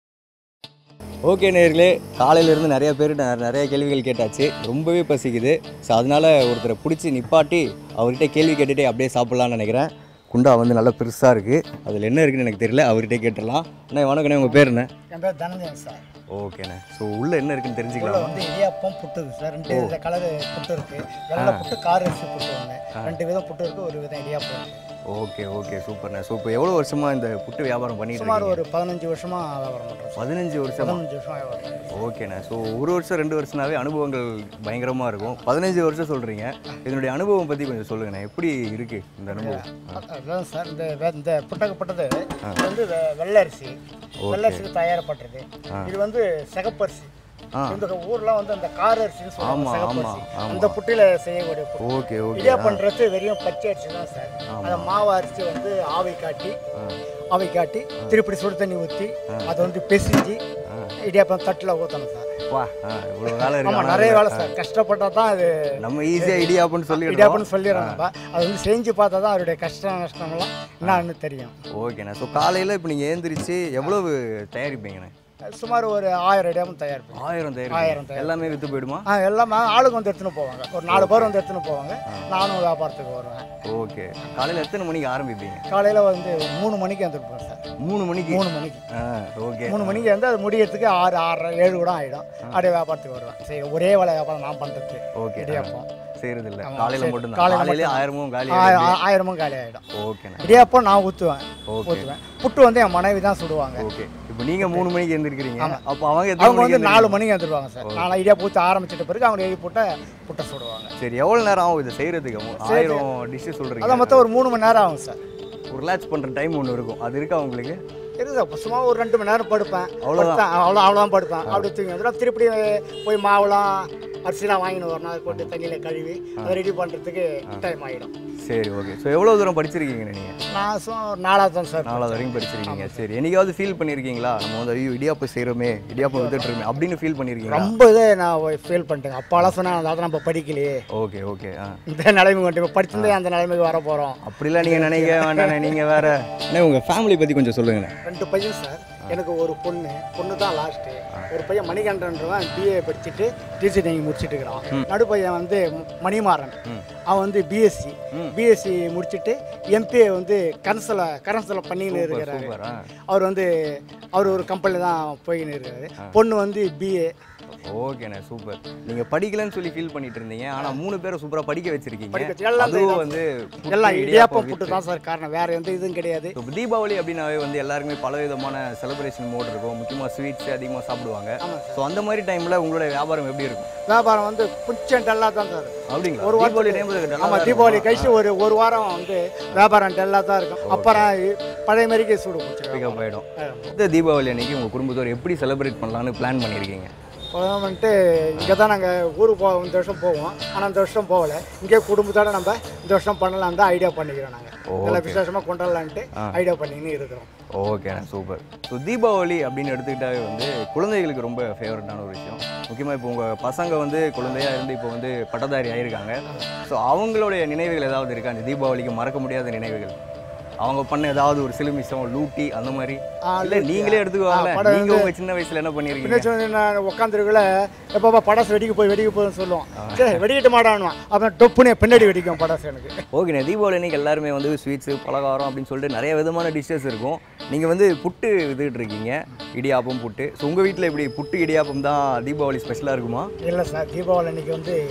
ஓகே நேர்களே காலையிலேருந்து நிறைய பேர் ந- நிறைய கேள்விகள் கேட்டாச்சு ரொம்பவே பசிக்குது ஸோ அதனால் ஒருத்தரை பிடிச்சி நிப்பாட்டி அவர்கிட்ட கேள்வி கேட்டுகிட்டே அப்படியே சாப்பிட்லான்னு நினைக்கிறேன் குண்டா வந்து நல்லா பெருசாக இருக்குது அதில் என்ன இருக்குன்னு எனக்கு தெரியல அவர்கிட்ட கேட்டுடலாம் அண்ணா வணக்கண்ணே உங்கள் பேர் என்ன
என் பேர் தனஞ்சயன் சார்
ஓகேண்ணே ஸோ உள்ளே என்ன இருக்குன்னு
உள்ள
தெரிஞ்சுக்கலாம்
வந்து இடியாப்பம் புட்டு இருக்கு சார் ரெண்டு
ஓ.
வித கலர் புட்டு இருக்கு வெள்ளை
ஆ.
புட்டு கார் அரிசி புட்டு ஒன்று
ஆ.
ரெண்டு விதம் புட்டு இருக்கு ஒரு விதம் இடியாப்பம் இருக்கு
ஓகே ஓகே சூப்பர்ண்ணே ஸோ இப்போ எவ்வளோ வருஷமாக இந்த புட்டு வியாபாரம் பண்ணிட்டு
சுமார்
இருக்கீங்க
ஒரு பதினஞ்சு வருஷமா வியாபாரம் பண்ணுறோம்
பதினஞ்சு வருஷமா
பதினஞ்சு வருஷமா வியாபாரம் பண்றோம்.
ஓகேண்ணே ஸோ ஒரு வருஷம் ரெண்டு வருஷம்னாவே அனுபவங்கள் பயங்கரமாக இருக்கும் பதினஞ்சு வருஷம் சொல்கிறீங்க இதனுடைய அனுபவம் பற்றி கொஞ்சம் சொல்லுங்கண்ணே எப்படி இருக்குது இந்த அனுபவம் ஆ.
அதான் சார் இந்த வெ- இந்த புட்டகப்பட்டது
ஆ.
இது வந்து வெ- வெள்ளை அரிசி
ஓகே.
வெள்ளை அரிசிக்கு தயாரிப்பட்டிருக்கு
ஆ.
இது வந்து சிகப்பரிசி
ஆ.
இந்த ஊர்லாம் வந்து அந்த கார் அரிசின்னு சொல்லுவாங்க
ஆமா,
சிகப்பரிசி
ஆமா, ஆமா.
அந்த புட்டில செய்யக்கூடிய புட்டு
ஓகே ஓகே
இடியாப்பன்றது வெறும் பச்சை அரிசி தான் சார்
ஆமா.
அந்த மாவு அரிசி வந்து ஆவை காட்டி
ஆ.
ஆவை காட்டி திருப்பி சுடு தண்ணி ஊற்றி
ஆ.
அதை வந்து பிசிஞ்சு
ஆ.
இடியாப்பம் தட்டில் ஊற்றணும் சார்
வா ஆ இவ்வளோ வேலை இருக்கு
ஆமாம்
ஆனா
நிறைய
அதுல-
வேலை சார் கஷ்டப்பட்டா தான் அது
நம்ம ஈஸியாக இடியாப்பம்னு சொல்லிடுறோம்
இடியாப்பம்னு சொல்லிடுறோம் நம்ம அது வந்து செஞ்சு பார்த்தா தான் அவருடைய கஷ்டம் நஷ்டம்லாம் என்னன்னு தெரியும்
ஓகேண்ணே ஸோ காலையில் இப்போ நீங்கள் ஏந்திரிச்சு எவ்வளவு தயாரிப்பீங்கண்ணே
சுமார் ஒரு ஆயிரம் இடியாப்பம் தயாரிப்போம்
ஆயிரம்
ஆயிரம்
தயாரிப்பீங்க
தயாரிப்போம்.
எல்லாமே விற்று போயிடுமா
ஆ எல்லாமே ஆளுக்கு வந்து எடுத்துன்னு போவாங்க ஒரு நாலு பேர் வந்து எடுத்துன்னு போவாங்க நானும் வியாபாரத்துக்கு வருவேன்
ஓகே காலையில் எத்தனை மணிக்கு ஆரம்பிப்பீங்க
காலையில் வந்து ஒரு மூணு மணிக்கு வந்துருப்போம் சார்
மூணு மணிக்கு
மூணு மணிக்கு
ஆ ஓகே
மூணு மணிக்கு வந்து அது முடியறதுக்கு ஆறு ஆறரை ஏழு கூட ஆகிடும் அப்படியே வியாபாரத்துக்கு வருவேன் சரி ஒரே வேலை வியாபாரம் நான் பண்ணுறது
ஓகே
இடியாப்பம்
செய்கிறது இல்லை
ஆமா,
காலையில்
சரி.
மட்டும்தான்
காலையில
காலையிலே
மட்டும்.
ஆயிரமும் காலி
ஆ-
ஆயிடுது.
ஆ- ஆயிரமும் காலி ஆகிடும்
ஓகேண்ணே
இடியாப்பம் நான் ஊற்றுவேன்
ஓகே
ஊற்றுவேன் புட்டு வந்து என் மனைவி தான் சுடுவாங்க
ஓகே இப்போ நீங்கள் மூணு மணிக்கு எழுந்திருக்கிறீங்க
ஆமா.
அப்போ அவங்க எத்தனை
அவங்க வந்து
மணிக்கு
நாலு
எந்திரிக்கணும்?
மணிக்கு வந்துருவாங்க சார்
ஓ.
நான் இடியா ஊற்ற ஆரம்பிச்சிட்ட பிறகு அவங்க எழுதி போட்ட புட்டை சுடுவாங்க
சரி எவ்வளோ நேரம் ஆகும் இதை செய்கிறதுக்கு ஆயிரம் டிஷ்ஷு சொல்கிறீங்க
அதான் மொத்தம் ஒரு மூணு மணி நேரம் ஆகும் சார்
ஒரு ரிலாக்ஸ் பண்ணுற டைம் ஒன்று இருக்கும் அது இருக்கா உங்களுக்கு
இருக்குது அப்போ சும்மா ஒரு ரெண்டு மணி நேரம் படுப்பேன்
அவ்வளவுதான்.
படுத்தேன், அவ்வளோ அவ்வளோதான் படுப்பேன் அப்படி தூங்கி வந்துடும் திருப்பி போய் மாவுலாம் அரிசிலாம் வாங்கின்னு வரணும் அதை போட்டு தண்ணியில் கழுவி அதை ரெடி பண்ணுறதுக்கு டைம் ஆகிடும்
சரி ஓகே ஸோ எவ்வளோ தூரம் படிச்சிருக்கீங்க நீங்கள்
நான் சும்மா நாலாவது தான் சார்
நாலாவது வரைக்கும் படிச்சிருக்கீங்க சரி என்னைக்காவது ஃபீல் பண்ணியிருக்கீங்களா நம்ம வந்து ஐயோ இடியாப்பம் செய்கிறோமே இடியாப்பம் வித்துட்டு இருக்கோமே அப்படின்னு ஃபீல் பண்ணியிருக்கீங்களா
ரொம்ப இதே நான் ஃபீல் பண்ணிட்டேங்க அப்பாலாம் சொன்னாங்க அதை நம்ம படிக்கலையே
ஓகே ஓகே ஆ
இந்த நிலைமை கொண்டு போய் படிச்சிருந்தே அந்த நிலைமைக்கு வர போகிறோம்
அப்படிலாம் நீங்கள் நினைக்க வேண்டாண்ணே நீங்கள் வேற அண்ணே உங்கள் ஃபேமிலி பற்றி கொஞ்சம் சொல்லுங்கண்ணே
ரெண்டு பையன் சார் எனக்கு ஒரு பொண்ணு பொண்ணு தான் லாஸ்ட்டு ஒரு பையன் மணிகண்டன்றவன் பிஏ படிச்சுட்டு டீச்சர் முடிச்சுட்டு இருக்கிறான் நடு பையன் வந்து மணிமாறன் அவன் வந்து பிஎஸ்சி பிஎஸ்சி முடிச்சுட்டு எம்பிஏ வந்து கரன்சில் கரன்சில் பண்ணின்னு இருக்கிறாரு
சூப்பர் ஆ
அவர் வந்து அவர் ஒரு கம்பெனியில் தான் போயின்னு இருக்காரு பொண்ணு வந்து பிஏ
ஓகேண்ணே சூப்பர் நீங்கள் படிக்கலன்னு சொல்லி ஃபீல் பண்ணிட்டு இருந்தீங்க ஆனால் மூணு பேரை சூப்பராக படிக்க வச்சிருக்கீங்க
படிக்க வச்சு எல்லாம்
அதுவும்
தான்
வந்து புட்டு,
எல்லாம்
இடியாப்பம்
இடியாப்பம் புட்டு
வித்து.
தான் சார் காரணம் வேற எந்த இதுவும் கிடையாது
இப்போ தீபாவளி அப்படின்னாவே வந்து எல்லாருக்குமே பல விதமான செலிப்ரேஷன் மோட் இருக்கும் முக்கியமாக ஸ்வீட்ஸ் அதிகமாக சாப்பிடுவாங்க
ஆமாம்
ஸோ அந்த மாதிரி டைமில் உங்களோட வியாபாரம் எப்படி இருக்கும்
வியாபாரம் வந்து புச்சம் டல்லாக தான் சார்
அப்படிங்களா
ஒரு
தீபாவளி
வாரத்துக்கு
டைம்
ஆமாம் தீபாவளி கழிச்சு ஒரு ஒரு வாரம் வந்து வியாபாரம் டல்லாக தான் இருக்கும் அப்புறம் பழைய மாதிரிக்கு சூடு பிடிச்சிருக்கோம்
பிக்கப் ஆகிடும் இந்த தீபாவளி அன்னைக்கு உங்கள் குடும்பத்தோட எப்படி செலிப்ரேட் பண்ணலான்னு பிளான் பண்ணியிருக்கீங்க
இப்போ வந்துட்டு இங்கே தான் நாங்கள் ஊருக்கு போவோம் இந்த வருஷம் போவோம் ஆனால் இந்த வருஷம் போகல இங்கே குடும்பத்தோட நம்ம இந்த வருஷம் பண்ணலாம் தான் ஐடியா பண்ணிக்கிறோம் நாங்கள் நல்லா
Okay.
விசேஷமாக கொண்டாடலான்ட்டு
ஆ.
ஐடியா பண்ணின்னு இருக்கிறோம்
ஓகேண்ணே சூப்பர் ஸோ தீபாவளி அப்படின்னு எடுத்துக்கிட்டாவே வந்து குழந்தைகளுக்கு ரொம்ப ஃபேவரட்டான ஒரு விஷயம் முக்கியமாக இப்போ உங்கள் பசங்க வந்து குழந்தையா இருந்து இப்போ வந்து பட்டதாரி ஆயிருக்காங்க ஸோ அவங்களுடைய நினைவுகள் ஏதாவது இருக்கா அந்த தீபாவளிக்கு மறக்க முடியாத நினைவுகள் அவங்க பண்ண ஏதாவது ஒரு சிலுமிஷம் லூட்டி அந்த மாதிரி
ஆ,
இல்லை
லூட்டி,
நீங்களே
ஆ.
எடுத்துக்கோங்களேன்
ஆ, படம்
நீங்கள்
வந்து-
உங்கள் சின்ன வயசில் என்ன பண்ணியிருக்கீங்க
பின்னாடி வந்து நான் உட்காந்துருக்குள்ள எப்பப்பா படாசு வெடிக்க போய் வெடிக்க போகுதுன்னு சொல்லுவோம் சரி வெடிக்கிட்டு மாட்டானுவான் அப்புறம் டொப்புனே பின்னாடி வெடிக்கும் படாசு எனக்கு
ஓகேண்ணே தீபாவளி அன்னைக்கு எல்லாருமே வந்து ஸ்வீட்ஸு பலகாரம் அப்படின்னு சொல்லிட்டு நிறைய விதமான டிஷ்ஷஸ் இருக்கும் நீங்கள் வந்து புட்டு வித்துக்கிட்டு இருக்கீங்க இடியாப்பம் புட்டு ஸோ உங்கள் வீட்டில் எப்படி புட்டு இடியாப்பம் தான் தீபாவளி ஸ்பெஷலாக இருக்குமா
இல்லை சார் தீபாவளி அன்னைக்கு வந்து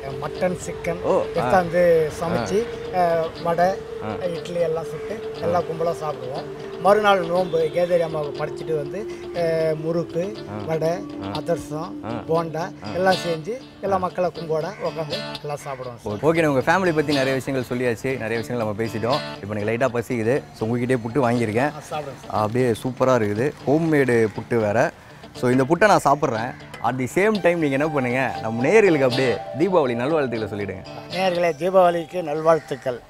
மட்டன் சிக்கன்
ஓ, ஆ.
எடுத்தாந்து சமைச்சு அஹ், வடை
ஆ.
இட்லி எல்லாம் சுட்டு எல்லாம் கும்பலாக சாப்பிடுவோம் மறுநாள் நோன்பு கேதரி அம்மாவை படைச்சிட்டு வந்து அஹ், முறுக்கு
ஆ.
வடை
ஆ.
அதிரசம்
ஆ.
போண்டா
ஆ.
எல்லாம் செஞ்சு எல்லா மக்களை கும்போட உட்காந்து எல்லாம் சாப்பிடுவோம் சார்.
ஓகே உங்கள் ஃபேமிலி பற்றி நிறைய விஷயங்கள் சொல்லியாச்சு நிறைய விஷயங்கள் நம்ம பேசிட்டோம் இப்போ எனக்கு லைட்டாக பசிக்குது ஸோ உங்ககிட்டே புட்டு வாங்கியிருக்கேன்
ஆ, சாப்பிடுங்க
அப்படியே சூப்பராக இருக்குது ஹோம்மேடு புட்டு வேறு ஸோ இந்த புட்டை நான் சாப்பிட்றேன் அட் தி சேம் டைம் நீங்கள் என்ன பண்ணுங்க நம்ம நேயர்களுக்கு அப்படியே தீபாவளி நல்வாழ்த்துக்களை சொல்லிவிடுங்க
நேயர்களே தீபாவளிக்கு நல்வாழ்த்துக்கள்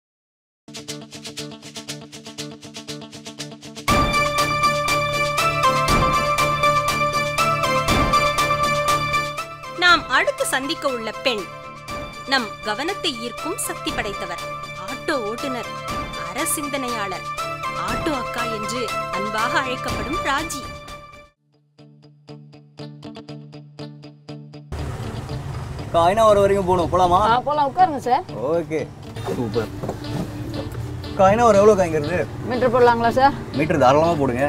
நாம் அடுத்து சந்திக்க உள்ள பெண் நம் கவனத்தை ஈர்க்கும் சக்தி படைத்தவர் ஆட்டோ ஓட்டுநர் அற சிந்தனையாளர் ஆட்டோ அக்கா என்று அன்பாக அழைக்கப்படும் ராஜி
காயினா வர வரைக்கும் போகணும் போகலாமா
போகலாம் உட்காருங்க சார்
ஓகே சூப்பர் காயினா வர எவ்வளோ காய்ங்கிறது
மீட்டர் போடலாங்களா சார்
மீட்டர் தாராளமாக போடுங்க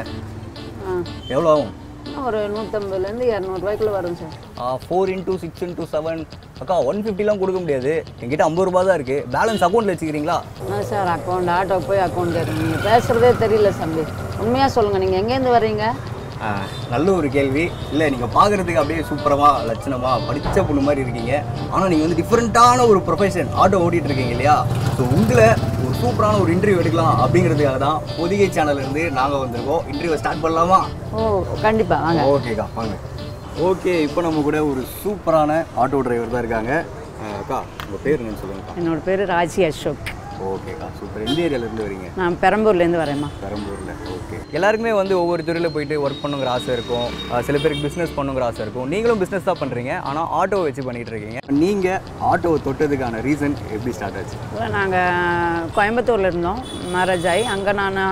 ஆ
எவ்வளோ ஆகும்
ஒரு நூற்றம்பதுலேருந்து இரநூறுவாய்க்குள்ளே வரும் sir
four into six into seven அக்கா ஒன் ஃபிஃப்டிலாம் கொடுக்க முடியாது என்கிட்ட ஐம்பது ரூபா தான் இருக்குது பேலன்ஸ் அக்கௌண்ட்டில் வச்சுக்கிறீங்களா
என்ன சார் அக்கௌண்ட் ஆட்டோ போய் அக்கௌண்ட் கேட்குறீங்க நீங்கள் பேசுகிறதே தெரியல தம்பி உண்மையாக சொல்லுங்கள் நீங்கள் எங்கேருந்து வர்றீங்க
ஆ, நல்ல ஒரு கேள்வி இல்லை நீங்கள் பார்க்குறதுக்கு அப்படியே சூப்பரமாக லட்சணமாக படித்த பொண்ணு மாதிரி இருக்கீங்க ஆனால் நீங்கள் வந்து டிஃப்ரெண்ட்டான ஒரு ப்ரொஃபஷன் ஆட்டோ ஓட்டிகிட்டு இருக்கீங்க இல்லையா ஸோ உங்களை ஒரு சூப்பரான ஒரு இன்டர்வியூ எடுக்கலாம் அப்படிங்கிறதுக்காக தான் பொதிகை சேனல்ல இருந்து நாங்கள் வந்திருக்கோம் இன்டர்வியூ ஸ்டார்ட் பண்ணலாமா
ஓ கண்டிப்பாக வாங்க
ஓகேக்கா வாங்க ஓகே இப்போ நம்ம கூட ஒரு சூப்பரான ஆட்டோ டிரைவர் தான் இருக்காங்க ஆ, அக்கா உங்கள் பேர் என்னன்னு சொல்லுங்கக்கா
என்னோட பேர் ராஜி அசோக்
ஓகேக்கா சூப்பர் எந்த ஏரியாலேருந்து வரீங்க
நான் பெரம்பூர்லேருந்து வரேம்மா
பெரம்பூரில் ஓகே எல்லாருக்குமே வந்து ஒவ்வொரு துறையில் போயிட்டு ஒர்க் பண்ணுங்கிற ஆசை இருக்கும் அஹ் சில பேருக்கு பிஸ்னஸ் பண்ணுங்கிற ஆசை இருக்கும் நீங்களும் பிஸ்னஸ் தான் பண்ணுறீங்க ஆனால் ஆட்டோ வச்சு பண்ணிட்டு இருக்கீங்க நீங்கள் ஆட்டோவை தொட்டதுக்கான ரீசன் எப்படி ஸ்டார்ட் ஆச்சு
நாங்கள் கோயம்புத்தூரில் இருந்தோம் மேரேஜ் ஆகி அங்கே நான்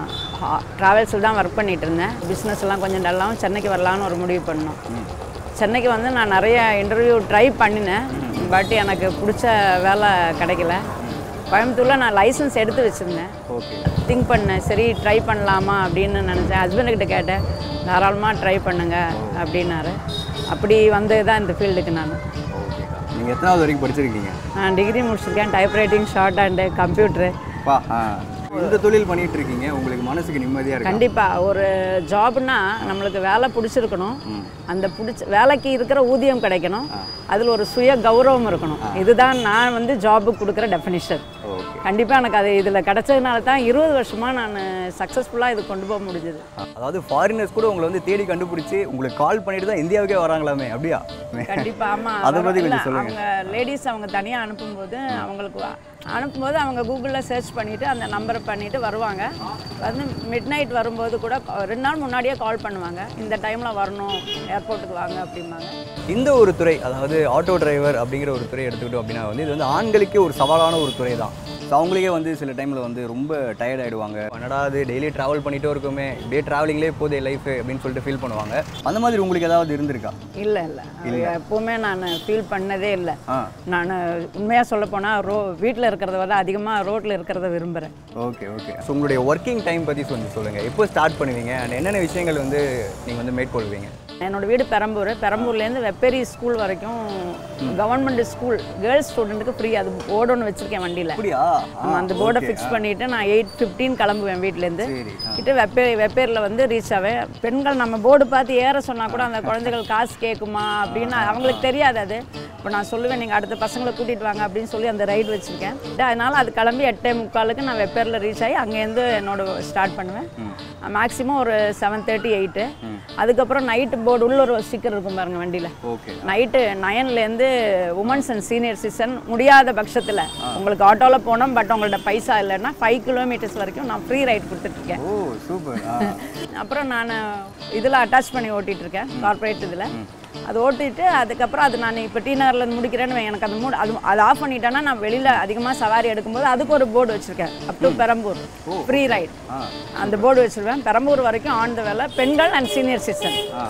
ட்ராவல்ஸில் தான் ஒர்க் பண்ணிகிட்டு இருந்தேன் பிஸ்னஸ் எல்லாம் கொஞ்சம் டல்லாகவும் சென்னைக்கு வரலான்னு ஒரு முடிவு பண்ணோம் சென்னைக்கு வந்து நான் நிறைய இன்டர்வியூ ட்ரை பண்ணினேன் பட் எனக்கு பிடிச்ச வேலை கிடைக்கல கோயம்புத்தூரில் நான் லைசன்ஸ் எடுத்து வச்சுருந்தேன்
ஓகே
திங்க் பண்ணேன் சரி ட்ரை பண்ணலாமா அப்படின்னு நினச்சேன் ஹஸ்பண்டுக்கிட்ட கேட்டேன் தாராளமாக ட்ரை பண்ணுங்க அப்படின்னாரு அப்படி வந்தது தான் இந்த ஃபீல்டுக்கு நான்
ஓகேக்கா நீங்கள் எத்தனாவது வரைக்கும் படிச்சிருக்கீங்க
நான் டிகிரி முடிச்சிருக்கேன் டைப்ரைட்டிங் ஷார்ட் ஹேண்டு கம்ப்யூட்ரு
பா ஆ இந்த தொழில் பண்ணிட்டு இருக்கீங்க உங்களுக்கு மனசுக்கு நிம்மதியாக இருக்கு
கண்டிப்பாக ஒரு ஜாப்னா நம்மளுக்கு வேலை பிடிச்சிருக்கணும் அந்த பிடிச்ச வேலைக்கு இருக்கிற ஊதியம் கிடைக்கணும் அதில் ஒரு சுய கௌரவம் இருக்கணும் இதுதான் நான் வந்து ஜாபுக்கு கொடுக்குற டெஃபினிஷன்
ஓகே
கண்டிப்பாக எனக்கு அது இதில் கிடைச்சதுனால தான் இருபது வருஷமாக நான் சக்ஸஸ்ஃபுல்லாக இது கொண்டு போக முடிஞ்சது
அதாவது ஃபாரினர்ஸ் கூட உங்களை வந்து தேடி கண்டுபிடிச்சி உங்களுக்கு கால் பண்ணிட்டு தான் இந்தியாவுக்கே வராங்களாமே அப்படியா
கண்டிப்பா ஆமா
அதை பற்றி
இல்ல,
கொஞ்சம் சொல்லுங்கள்
அவங்க லேடிஸ் அவங்க தனியா அனுப்பும்போது அவங்களுக்கு வ- அனுப்பும்போது அவங்க கூகுளில் சர்ச் பண்ணிட்டு அந்த நம்பரை பண்ணிட்டு வருவாங்க வந்து மிட் நைட் வரும்போது கூட க- ரெண்டு நாள் முன்னாடியே கால் பண்ணுவாங்க இந்த டைம்ல வரணும் ஏர்போர்ட்டுக்கு வாங்க அப்படிம்பாங்க
இந்த ஒரு துறை அதாவது ஆட்டோ டிரைவர் அப்படிங்கிற ஒரு துறை எடுத்துக்கிட்டோம் அப்படின்னா வந்து இது வந்து ஆண்களுக்கே ஒரு சவாலான ஒரு துறை தான் ஸோ அவங்களுக்கே வந்து சில டைமில் வந்து ரொம்ப டயர்ட் ஆகிடுவாங்க என்னடா அது டெய்லி ட்ராவல் பண்ணிட்டே இருக்குமே இப்படியே ட்ராவலிங்லேயே போதே லைஃப் அப்படின்னு சொல்லிட்டு ஃபீல் பண்ணுவாங்க அந்த மாதிரி உங்களுக்கு ஏதாவது இருந்திருக்கா
இல்ல இல்ல அது எப்பவுமே நான் ஃபீல் பண்ணதே இல்லை
ஆ
நான் உண்மையாக சொல்ல போனால் ரோ வீட்டில் இருக்கிறத விட அதிகமாக ரோட்டில் இருக்கிறத விரும்புகிறேன்
ஓகே ஓகே ஸோ உங்களுடைய ஒர்க்கிங் டைம் பற்றி கொஞ்சம் சொல்லுங்கள் எப்போ ஸ்டார்ட் பண்ணுவீங்க அண்ட் என்னென்ன விஷயங்கள் வந்து நீங்கள் வந்து மேற்கொள்வீங்க
என்னோட வீடு பெரம்பூர் பெரம்பூர்லேருந்து வெப்பேரி ஸ்கூல் வரைக்கும் கவர்மெண்ட் ஸ்கூல் கேர்ள்ஸ் ஸ்டூடெண்ட்டுக்கு ஃப்ரீ அது போர்டு ஒன்று வச்சுருக்கேன் வண்டியில்
அப்படியா
ஆமாம் அந்த போர்டை
okay,
ஃபிக்ஸ்
ஆ.
பண்ணிவிட்டு நான் எயிட் ஃபிஃப்டீன் கிளம்புவேன் வீட்டிலேருந்து
சரி ஆ.
கிட்ட வெப்பேரி வெப்பேரியில் வந்து ரீச் ஆவேன் பெண்கள் நம்ம போர்டு பார்த்து ஏற சொன்னால் கூட அந்த குழந்தைகள் காசு கேட்குமா அப்படின்னு அவங்களுக்கு தெரியாது அது இப்போ நான் சொல்லுவேன் நீங்கள் அடுத்த பசங்களை கூட்டிகிட்டு வாங்க அப்படின்னு சொல்லி அந்த ரைடு வச்சுருக்கேன் அதனால் அது கிளம்பி எட்டே முக்காலுக்கு நான் வெப்பேரில் ரீச் ஆகி அங்கேருந்து என்னோட ஸ்டார்ட் பண்ணுவேன் மேக்ஸிமம் ஒரு செவன் தேர்ட்டி எயிட்டு அதுக்கப்புறம் நைட்டு போர்டு உள்ள ஒரு ஸ்டிக்கர் இருக்கும் பாருங்க வண்டியில்
ஓகே
நைட்டு நயன்லேருந்து உமன்ஸ் அண்ட் சீனியர் சிட்டிசன் முடியாத பட்சத்தில் உங்களுக்கு ஆட்டோவில் போனோம் பட் உங்கள்ட்ட பைசா இல்லைன்னா ஃபைவ் கிலோமீட்டர்ஸ் வரைக்கும் நான் ஃப்ரீ ரைட் கொடுத்துட்ருக்கேன்
ஓ சூப்பர்
அப்புறம் நான் இதில் அட்டாச் பண்ணி ஓட்டிகிட்டு இருக்கேன் கார்ப்பரேட் இதில் அது ஓட்டிட்டு அதுக்கப்புறம் அது நான் இப்போ டி நகரில் முடிக்கிறேன்னு வை, எனக்கு அந்த மூடு அது அது ஆஃப் பண்ணிட்டேன்னா நான் வெளியில் அதிகமாக சவாரி எடுக்கும்போது அதுக்கு ஒரு போர்டு வச்சுருக்கேன் up to Perambur free right அந்த போர்டு வச்சுருவேன் பெரம்பூர் வரைக்கும் ஆன் த வேலை பெண்கள் அண்ட் சீனியர் சிட்டிசன்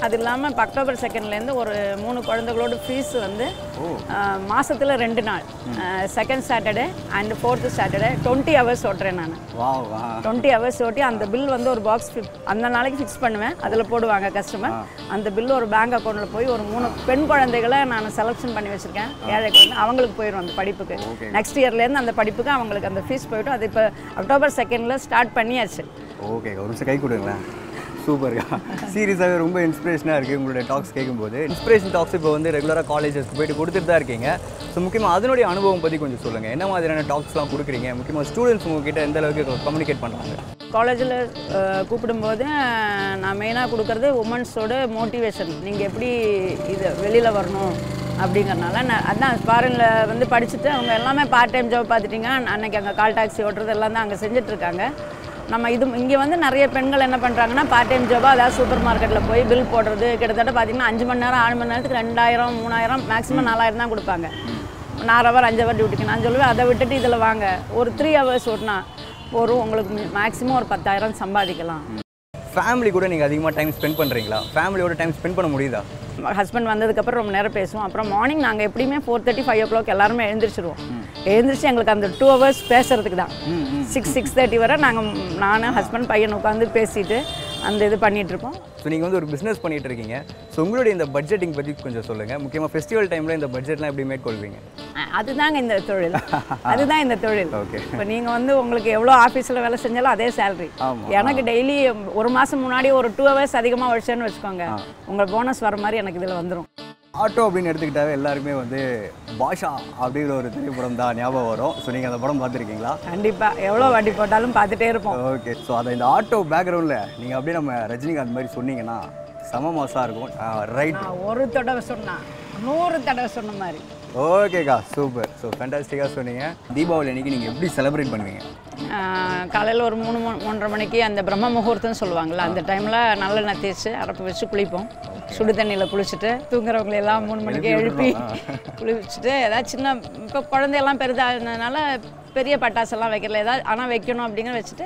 அது இல்லாமல் இப்போ அக்டோபர் செகண்ட்லேருந்து ஒரு மூணு குழந்தைகளோட ஃபீஸ் வந்து மாதத்தில் ரெண்டு நாள் second Saturday and fourth Saturday twenty hours ஓட்டுறேன் நான்
வா வா
டுவெண்ட்டி ஹவர்ஸ் ஓட்டி அந்த பில் வந்து ஒரு பாக்ஸ் அந்த நாளைக்கு ஃபிக்ஸ் பண்ணுவேன் அதில் போடுவாங்க கஸ்டமர் அந்த பில் ஒரு பேங்க் அக்கௌண்ட்டில் போய் ஒரு மூணு பெண் குழந்தைகளை நான் செலெக்ஷன் பண்ணி வச்சுருக்கேன் ஏழை குழந்தை அவங்களுக்கு போயிடும் அந்த படிப்புக்கு நெக்ஸ்ட் இயர்லேருந்து அந்த படிப்புக்கு அவங்களுக்கு அந்த ஃபீஸ் போயிடும் அது இப்போ அக்டோபர் செகண்டில் ஸ்டார்ட் பண்ணியாச்சு
ஓகே ஒரு நிமிஷம் கை கொடுங்களேன் சூப்பர்க்கா சீரியஸாகவே ரொம்ப இன்ஸ்பிரேஷனாக இருக்குது உங்களுடைய டாக்ஸ் கேட்கும்போது இன்ஸ்பிரேஷன் டாக்ஸ் இப்போ வந்து ரெகுலராக காலேஜஸ்க்கு போயிட்டு கொடுத்துட்டு தான் இருக்கீங்க ஸோ முக்கியமாக அதனுடைய அனுபவம் பற்றி கொஞ்சம் சொல்லுங்கள் என்ன மாதிரியான டாக்ஸ்லாம் கொடுக்குறீங்க முக்கியமாக ஸ்டூடெண்ட்ஸ் உங்ககிட்ட எந்த அளவுக்கு கம்யூனிகேட் பண்ணுறாங்க
காலேஜில் கூப்பிடும்போது நான் மெயினாக கொடுக்குறது உமன்ஸோட மோட்டிவேஷன் நீங்கள் எப்படி இது வெளியில் வரணும் அப்படிங்கறனால நான் அதான் ஃபாரினில் வந்து படிச்சுட்டு அவங்க எல்லாமே பார்ட் டைம் ஜாப் பார்த்துட்டிங்க அன்னைக்கு அங்கே கால் டாக்ஸி ஓட்டுறது எல்லாம் தான் அங்கே செஞ்சிட்ருக்காங்க நம்ம இது இங்கே வந்து நிறைய பெண்கள் என்ன பண்ணுறாங்கன்னா பார்ட் டைம் ஜாபாக அதாவது சூப்பர் மார்க்கெட்டில் போய் பில் போடுறது கிட்டத்தட்ட பார்த்தீங்கன்னா அஞ்சு மணி நேரம் ஆறு மணி நேரத்துக்கு ரெண்டாயிரம் மூணாயிரம் மேக்ஸிமம் நாலாயிரம் தான் கொடுப்பாங்க நாலு ஹவர் அஞ்சு ஹவர் டியூட்டிக்கு நான் சொல்லுவேன் அதை விட்டுட்டு இதில் வாங்க ஒரு த்ரீ ஹவர்ஸ் ஓட்டினா போகிறோம் உங்களுக்கு மேக்ஸிமம் ஒரு பத்தாயிரம் சம்பாதிக்கலாம்
ஃபேமிலி கூட நீங்கள் அதிகமாக டைம் ஸ்பெண்ட் பண்ணுறீங்களா ஃபேமிலியோட டைம் ஸ்பெண்ட் பண்ண முடியுதா
ஹஸ்பண்ட் வந்ததுக்கப்புறம் ரொம்ப நேரம் பேசுவோம் அப்புறம் மார்னிங் நாங்கள் எப்படியுமே four thirty five o'clock எல்லாருமே எழுந்திரிச்சிருவோம் எழுந்திரிச்சு எங்களுக்கு அந்த டூ ஹவர்ஸ் பேசுறதுக்கு தான் சிக்ஸ் சிக்ஸ் தேர்ட்டி வரை நாங்கள் நான் ஹஸ்பண்ட் பையன் உட்காந்து பேசிட்டு அந்த இது பண்ணிட்டு இருப்போம்
ஸோ நீங்கள் வந்து ஒரு பிஸ்னஸ் பண்ணிட்டு இருக்கீங்க ஸோ உங்களுடைய இந்த பட்ஜெட்டிங் பற்றி கொஞ்சம் சொல்லுங்கள் முக்கியமாக ஃபெஸ்டிவல் டைமில் இந்த பட்ஜெட்லாம் எப்படி மேற்கொள்வீங்க
அஹ் அதுதாங்க இந்த தொழில் அதுதான் இந்த தொழில்
ஓகே
இப்போ நீங்கள் வந்து உங்களுக்கு எவ்வளோ ஆஃபீஸில் வேலை செஞ்சாலும் அதே சேலரி
ஆமா.
எனக்கு டெய்லி ஒரு மாதம் முன்னாடி ஒரு டூ ஹவர்ஸ் அதிகமாக உழைச்சேன்னு வச்சுக்கோங்க உங்கள் போனஸ் வர மாதிரி எனக்கு இதில் வந்துடும்
ஆட்டோ அப்படின்னு எடுத்துக்கிட்டாவே எல்லாருக்குமே வந்து பாஷா அப்படிங்கிற ஒரு திரைப்படம் தான் ஞாபகம் வரும் ஸோ நீங்கள் அந்த படம் பார்த்துருக்கீங்களா
கண்டிப்பாக எவ்வளோ வட்டி போட்டாலும் பார்த்துட்டே இருப்போம்
ஓகே ஸோ அதை இந்த ஆட்டோ பேக்ரவுண்டில் நீங்கள் அப்படியே நம்ம ரஜினிகாந்த் மாதிரி சொன்னீங்கன்னா செம மாசாக இருக்கும் ரைட்
நான் ஒரு தடவை சொன்னா நூறு தடவை சொன்ன மாதிரி
ஓகேக்கா சூப்பர் ஸோ ஃபேண்டாஸ்டிக்காக சொன்னீங்க தீபாவளி அன்னைக்கு நீங்கள் எப்படி செலிப்ரேட் பண்ணுவீங்க
காலையில் ஒரு மூணு மூணு மூன்றரை மணிக்கு அந்த பிரம்ம முகூர்த்தம்னு சொல்லுவாங்கள்ல அந்த டைமில் நல்லெண்ணெய் தேய்ச்சி அரப்பு வச்சு குளிப்போம் சுடு தண்ணியில் குளிச்சுட்டு தூங்குறவங்களை எல்லாம் மூணு மணிக்கு
எழுப்பி
எழுப்பி குளிச்சுட்டு ஏதாவது சின்ன இப்போ குழந்தையெல்லாம் பெரிதானதுனால பெரிய பட்டாசெல்லாம் வைக்கல ஏதாவது ஆனால் வைக்கணும் அப்படிங்கிற வச்சுட்டு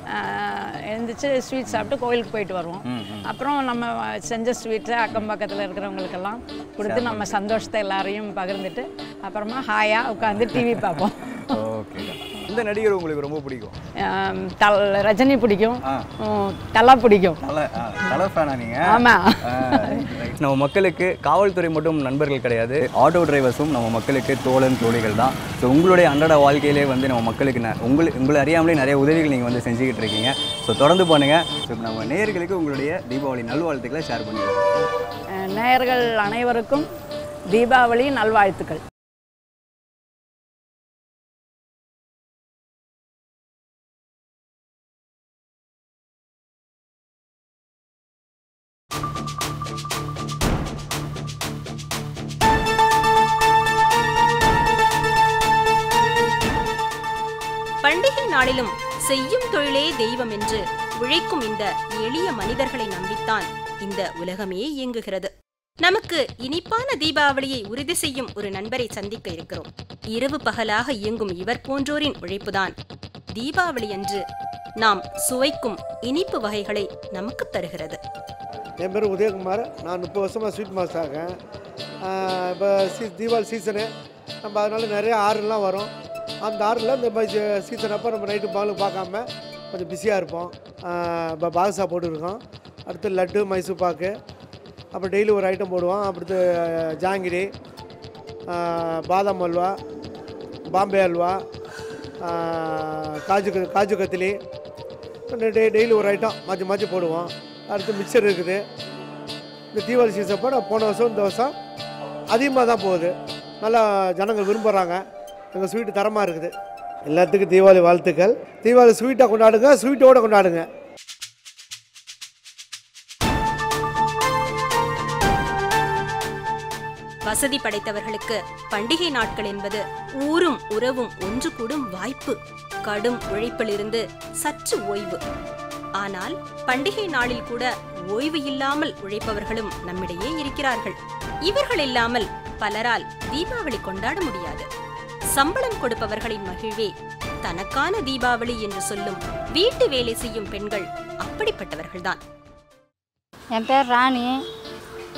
ஆஹ், எழுந்திரிச்சு ஸ்வீட் சாப்பிட்டு கோயிலுக்கு போயிட்டு வருவோம் அப்புறம் நம்ம செஞ்ச ஸ்வீட்டை அக்கம் பக்கத்தில் இருக்கிறவங்களுக்கெல்லாம் கொடுத்து நம்ம சந்தோஷத்தை எல்லாரையும் பகிர்ந்துட்டு அப்புறமா ஹாயாக உட்காந்து டிவி பார்ப்போம்
ஓகேக்கா இந்த நடிகர் உங்களுக்கு ரொம்ப பிடிக்கும்
ஆம், தல் ரஜினி பிடிக்கும்
ஆ.
ம், தலா பிடிக்கும்
தலை ஆ, தலை ஃபேனா நீங்கள்
ஆமா.
நம்ம மக்களுக்கு காவல்துறை மட்டும் நண்பர்கள் கிடையாது ஆட்டோ டிரைவர்ஸும் நம்ம மக்களுக்கு தோழன் தோழிகள் தான் ஸோ உங்களுடைய அன்றாட வாழ்க்கையிலே வந்து நம்ம மக்களுக்கு ந- உங்களை உங்களை அறியாமலே நிறைய உதவிகள் நீங்கள் வந்து செஞ்சுக்கிட்டு இருக்கீங்க ஸோ தொடர்ந்து பண்ணுங்கள் ஸோ நம்ம நேயர்களுக்கு உங்களுடைய தீபாவளி நல்வாழ்த்துக்களை ஷேர் பண்ணுங்கள்
அஹ், நேயர்கள் அனைவருக்கும் தீபாவளி நல்வாழ்த்துக்கள்
பண்டிகை நாளிலும் செய்யும் தொழிலே தெய்வம் என்று உழைக்கும் இந்த எளிய மனிதர்களை நம்பித்தான் இந்த உலகமே இயங்குகிறது நமக்கு இனிப்பான தீபாவளியை உறுதி செய்யும் ஒரு நண்பரை சந்திக்க இருக்கிறோம் இரவு பகலாக இயங்கும் இவர் போன்றோரின் உழைப்புதான் தீபாவளி அன்று நாம் சுவைக்கும் இனிப்பு வகைகளை நமக்கு தருகிறது
என் பேர் உதயகுமார் நான் முப்பது வருஷமாக ஸ்வீட் மாஸ்டர் இருக்கேன் இப்போ சீ தீபாவளி சீசனு நம்ம அதனால நிறைய ஆறுலாம் வரும் அந்த ஆறில் இந்த மாதிரி சீசன் அப்போ நம்ம நைட்டு பகலும் பார்க்காம கொஞ்சம் பிஸியாக இருப்போம் இப்போ பாதுஷா போட்டுருக்கோம் அடுத்து லட்டு மைசூர் பாக்கு அப்புறம் டெய்லி ஒரு ஐட்டம் போடுவோம் அடுத்து ஜாங்கிரி ஆஹ், பாதாம் அல்வா பாம்பே அல்வா ஆஹ், காஜு க- காஜு கத்திலி டெ டெய்லி ஒரு ஐட்டம் மாற்றி மாற்றி போடுவோம் அடுத்து மிக்சர் இருக்குது இந்த தீபாவளி சீசன் அப்போ நான் போன வருஷம் இந்த வருஷம் அதிகமாக தான் போகுது நல்லா ஜனங்கள் விரும்புகிறாங்க எங்கள் ஸ்வீட்டு தரமாக இருக்குது எல்லாத்துக்கும் தீபாவளி வாழ்த்துக்கள் தீபாவளி ஸ்வீட்டாக கொண்டாடுங்க ஸ்வீட்டோட கொண்டாடுங்க
வசதி படைத்தவர்களுக்கு பண்டிகை நாட்கள் என்பது ஊரும் உறவும் ஒன்று கூடும் வாய்ப்பு கடும் உழைப்பிலிருந்து சற்று ஓய்வு ஆனால் பண்டிகை நாளில் கூட ஓய்வு இல்லாமல் உழைப்பவர்களும் நம்மிடையே இருக்கிறார்கள் இவர்கள் இல்லாமல் பலரால் தீபாவளி கொண்டாட முடியாது சம்பளம் கொடுப்பவர்களின் மகிழ்வே தனக்கான தீபாவளி என்று சொல்லும் வீட்டு வேலை செய்யும் பெண்கள் அப்படிப்பட்டவர்கள்தான்
என் பேர் ராணி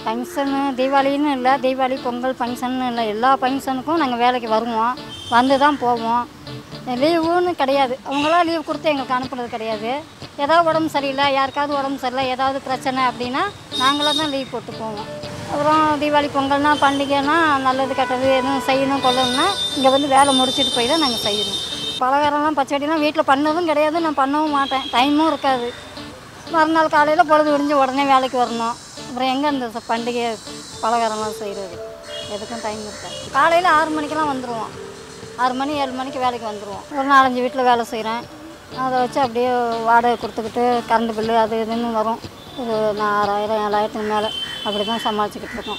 ஃபங்க்ஷனு தீபாவளின்னு இல்லை தீபாவளி பொங்கல் ஃபங்க்ஷன்னு இல்லை எல்லா ஃபங்க்ஷனுக்கும் நாங்கள் வேலைக்கு வருவோம் வந்து தான் போவோம் லீவுன்னு கிடையாது அவங்களாம் லீவ் கொடுத்து எங்களுக்கு அனுப்புறது கிடையாது ஏதாவது உடம்பு சரியில்லை யாருக்காவது உடம்பு சரியில்லை ஏதாவது பிரச்சனை அப்படின்னா நாங்களாக தான் லீவ் போட்டு போவோம் அப்புறம் தீபாவளி பொங்கல்னா பண்டிகைனா நல்லது கெட்டது எதுவும் செய்யணும் கொள்ளணும்னா இங்கே வந்து வேலை முடிச்சுட்டு போய் தான் நாங்கள் செய்யணும் பலகாரம்லாம் பச்சடிலாம் வீட்டில் பண்ணதும் கிடையாது நான் பண்ணவும் மாட்டேன் டைமும் இருக்காது மறுநாள் காலையில் பொழுது விடிஞ்சு உடனே வேலைக்கு வரணும் அப்புறம் எங்கே இந்த ச- பண்டிகை பலகாரம்லாம் செய்கிறது எதுக்கும் டைம் இருக்காது காலையில் ஆறு மணிக்கெல்லாம் வந்துடுவோம் ஆறு மணி ஏழு மணிக்கு வேலைக்கு வந்துடுவோம் ஒரு நாலஞ்சு வீட்டில் வேலை செய்கிறேன் அதை வச்சு அப்படியே வாடகை கொடுத்துக்கிட்டு கரண்ட் பில்லு அது இதுன்னு வரும் ஒரு நான் ஆறாயிரம் ஏழாயிரத்துக்கு மேலே அப்படி தான் சமாளிச்சுக்கிட்டு இருக்கோம்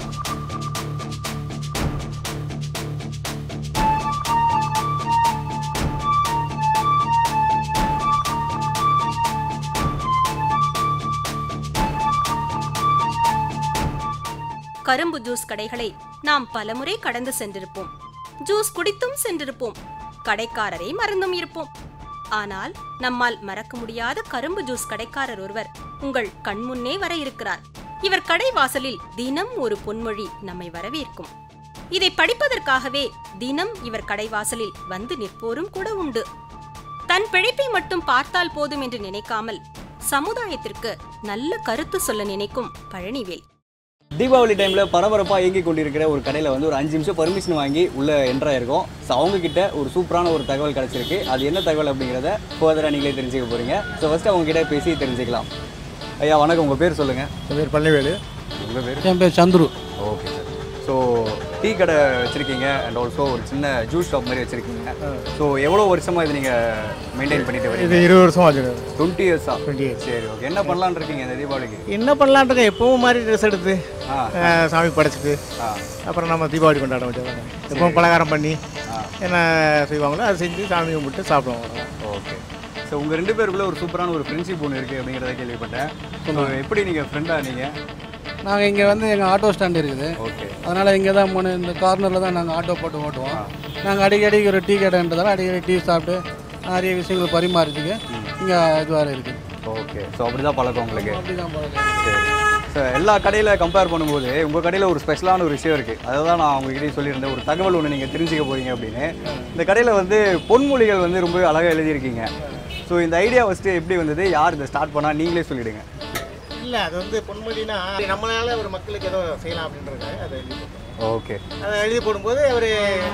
கரும்பு ஜூஸ் கடைகளை நாம் பலமுறை கடந்து சென்றிருப்போம் ஜூஸ் குடித்தும் சென்றிருப்போம் கடைக்காரரை மறந்தும் இருப்போம் ஆனால் நம்மால் மறக்க முடியாத கரும்பு ஜூஸ் கடைக்காரர் ஒருவர் உங்கள் கண்முன்னே வர இருக்கிறார் இவர் கடை வாசலில் தினம் ஒரு பொன்மொழி நம்மை வரவேற்கும் இதை படிப்பதற்காகவே தினம் இவர் கடை வாசலில் வந்து நிற்போரும் கூட உண்டு தன் பிழைப்பை மட்டும் பார்த்தால் போதும் என்று நினைக்காமல் சமுதாயத்திற்கு நல்ல கருத்து சொல்ல நினைக்கும் பழனிவேல்
தீபாவளி டைமில் பரபரப்பாக இயங்கி கொண்டிருக்கிற ஒரு கடையில் வந்து ஒரு அஞ்சு நிமிஷம் பர்மிஷன் வாங்கி உள்ளே என்ட்ரு ஆயிருக்கோம் ஸோ அவங்கக்கிட்ட ஒரு சூப்பரான ஒரு தகவல் கிடச்சிருக்கு அது என்ன தகவல் அப்படிங்கிறத ஃபர்தராக நீங்களே தெரிஞ்சுக்க போகிறீங்க ஸோ ஃபஸ்ட்டு அவங்க கிட்ட பேசி தெரிஞ்சுக்கலாம் ஐயா வணக்கம் உங்கள் பேர் சொல்லுங்கள்
என் பேர் பழனிவேலு
உங்கள் பேர்
என் பேர் Chandru
okay sir so tea கடை வச்சுருக்கீங்க அண்ட் ஆல்சோ ஒரு சின்ன ஜூஸ் ஷாப் மாதிரி வச்சுருக்கீங்க ஸோ எவ்வளோ வருஷமாக இது நீங்கள் மெயின்டைன் பண்ணிட்டு
இது
வரீங்க
இருபது வருஷம் ஆச்சு
டுவெண்ட்டி இயர்ஸா டுவெண்ட்டி இயர்ஸ் சரி ஓகே என்ன பண்ணலான்னு இருக்கீங்க இந்த தீபாவளிக்கு
என்ன பண்ணலான்னு இருக்கேன் எப்பவும் மாதிரி ட்ரெஸ் எடுத்து
ஆ.
அஹ், சாமி படைச்சிட்டு
ஆ.
அப்புறம் நம்ம தீபாவளி கொண்டாட வேண்டியது எப்பவும் பலகாரம் பண்ணி என்ன செய்வாங்களோ அதை செஞ்சு சாமி கும்பிட்டு சாப்பிடுவோம் அவ்வளவுதான்.
ஓகே ஸோ உங்கள் ரெண்டு பேருக்குள்ள ஒரு சூப்பரான ஒரு ஃப்ரெண்ட்ஷிப் ஒன்று இருக்குது அப்படிங்கிறத கேள்விப்பட்டேன் ஸோ எப்படி நீங்கள் ஃப்ரெண்டாக நீங்கள்
நாங்கள் இங்கே வந்து எங்கள் ஆட்டோ ஸ்டாண்ட் இருக்குது
ஓகே
அதனால் இங்கே தான் மூணு இந்த கார்னரில் தான் நாங்கள் ஆட்டோ போட்டு ஓட்டுவோம் நாங்கள் அடிக்கடி ஒரு டீ கடைன்றதால அடிக்கடி டீ சாப்பிட்டு நிறைய விஷயங்கள் பரிமாறதுக்கு இங்கே இதுவாக இருக்குது
ஓகே ஸோ அப்படி தான் பழக்கம் உங்களுக்கு
அப்படி தான் பழக்கம்.
சரி ஸோ எல்லா கடையில் கம்பேர் பண்ணும்போது உங்கள் கடையில் ஒரு ஸ்பெஷலான ஒரு விஷயம் இருக்குது அதை தான் நான் உங்ககிட்டயே சொல்லியிருந்தேன் ஒரு தகவல் ஒன்று நீங்கள் தெரிஞ்சுக்க போறீங்க அப்படின்னு இந்த கடையில் வந்து பொன்மொழிகள் வந்து ரொம்ப அழகாக எழுதியிருக்கீங்க ஸோ இந்த ஐடியா ஃபஸ்ட்டு எப்படி வந்தது யார் இதை ஸ்டார்ட் பண்ணால் நீங்களே சொல்லிவிடுங்க
இல்லை அது வந்து பொன்மொழினா நம்மளால ஒரு மக்களுக்கு ஏதோ செய்யலாம் அப்படின்றதுக்காக அதை எழுதி போட்டோம்.
ஓகே
அதை எழுதி போடும்போது அவர்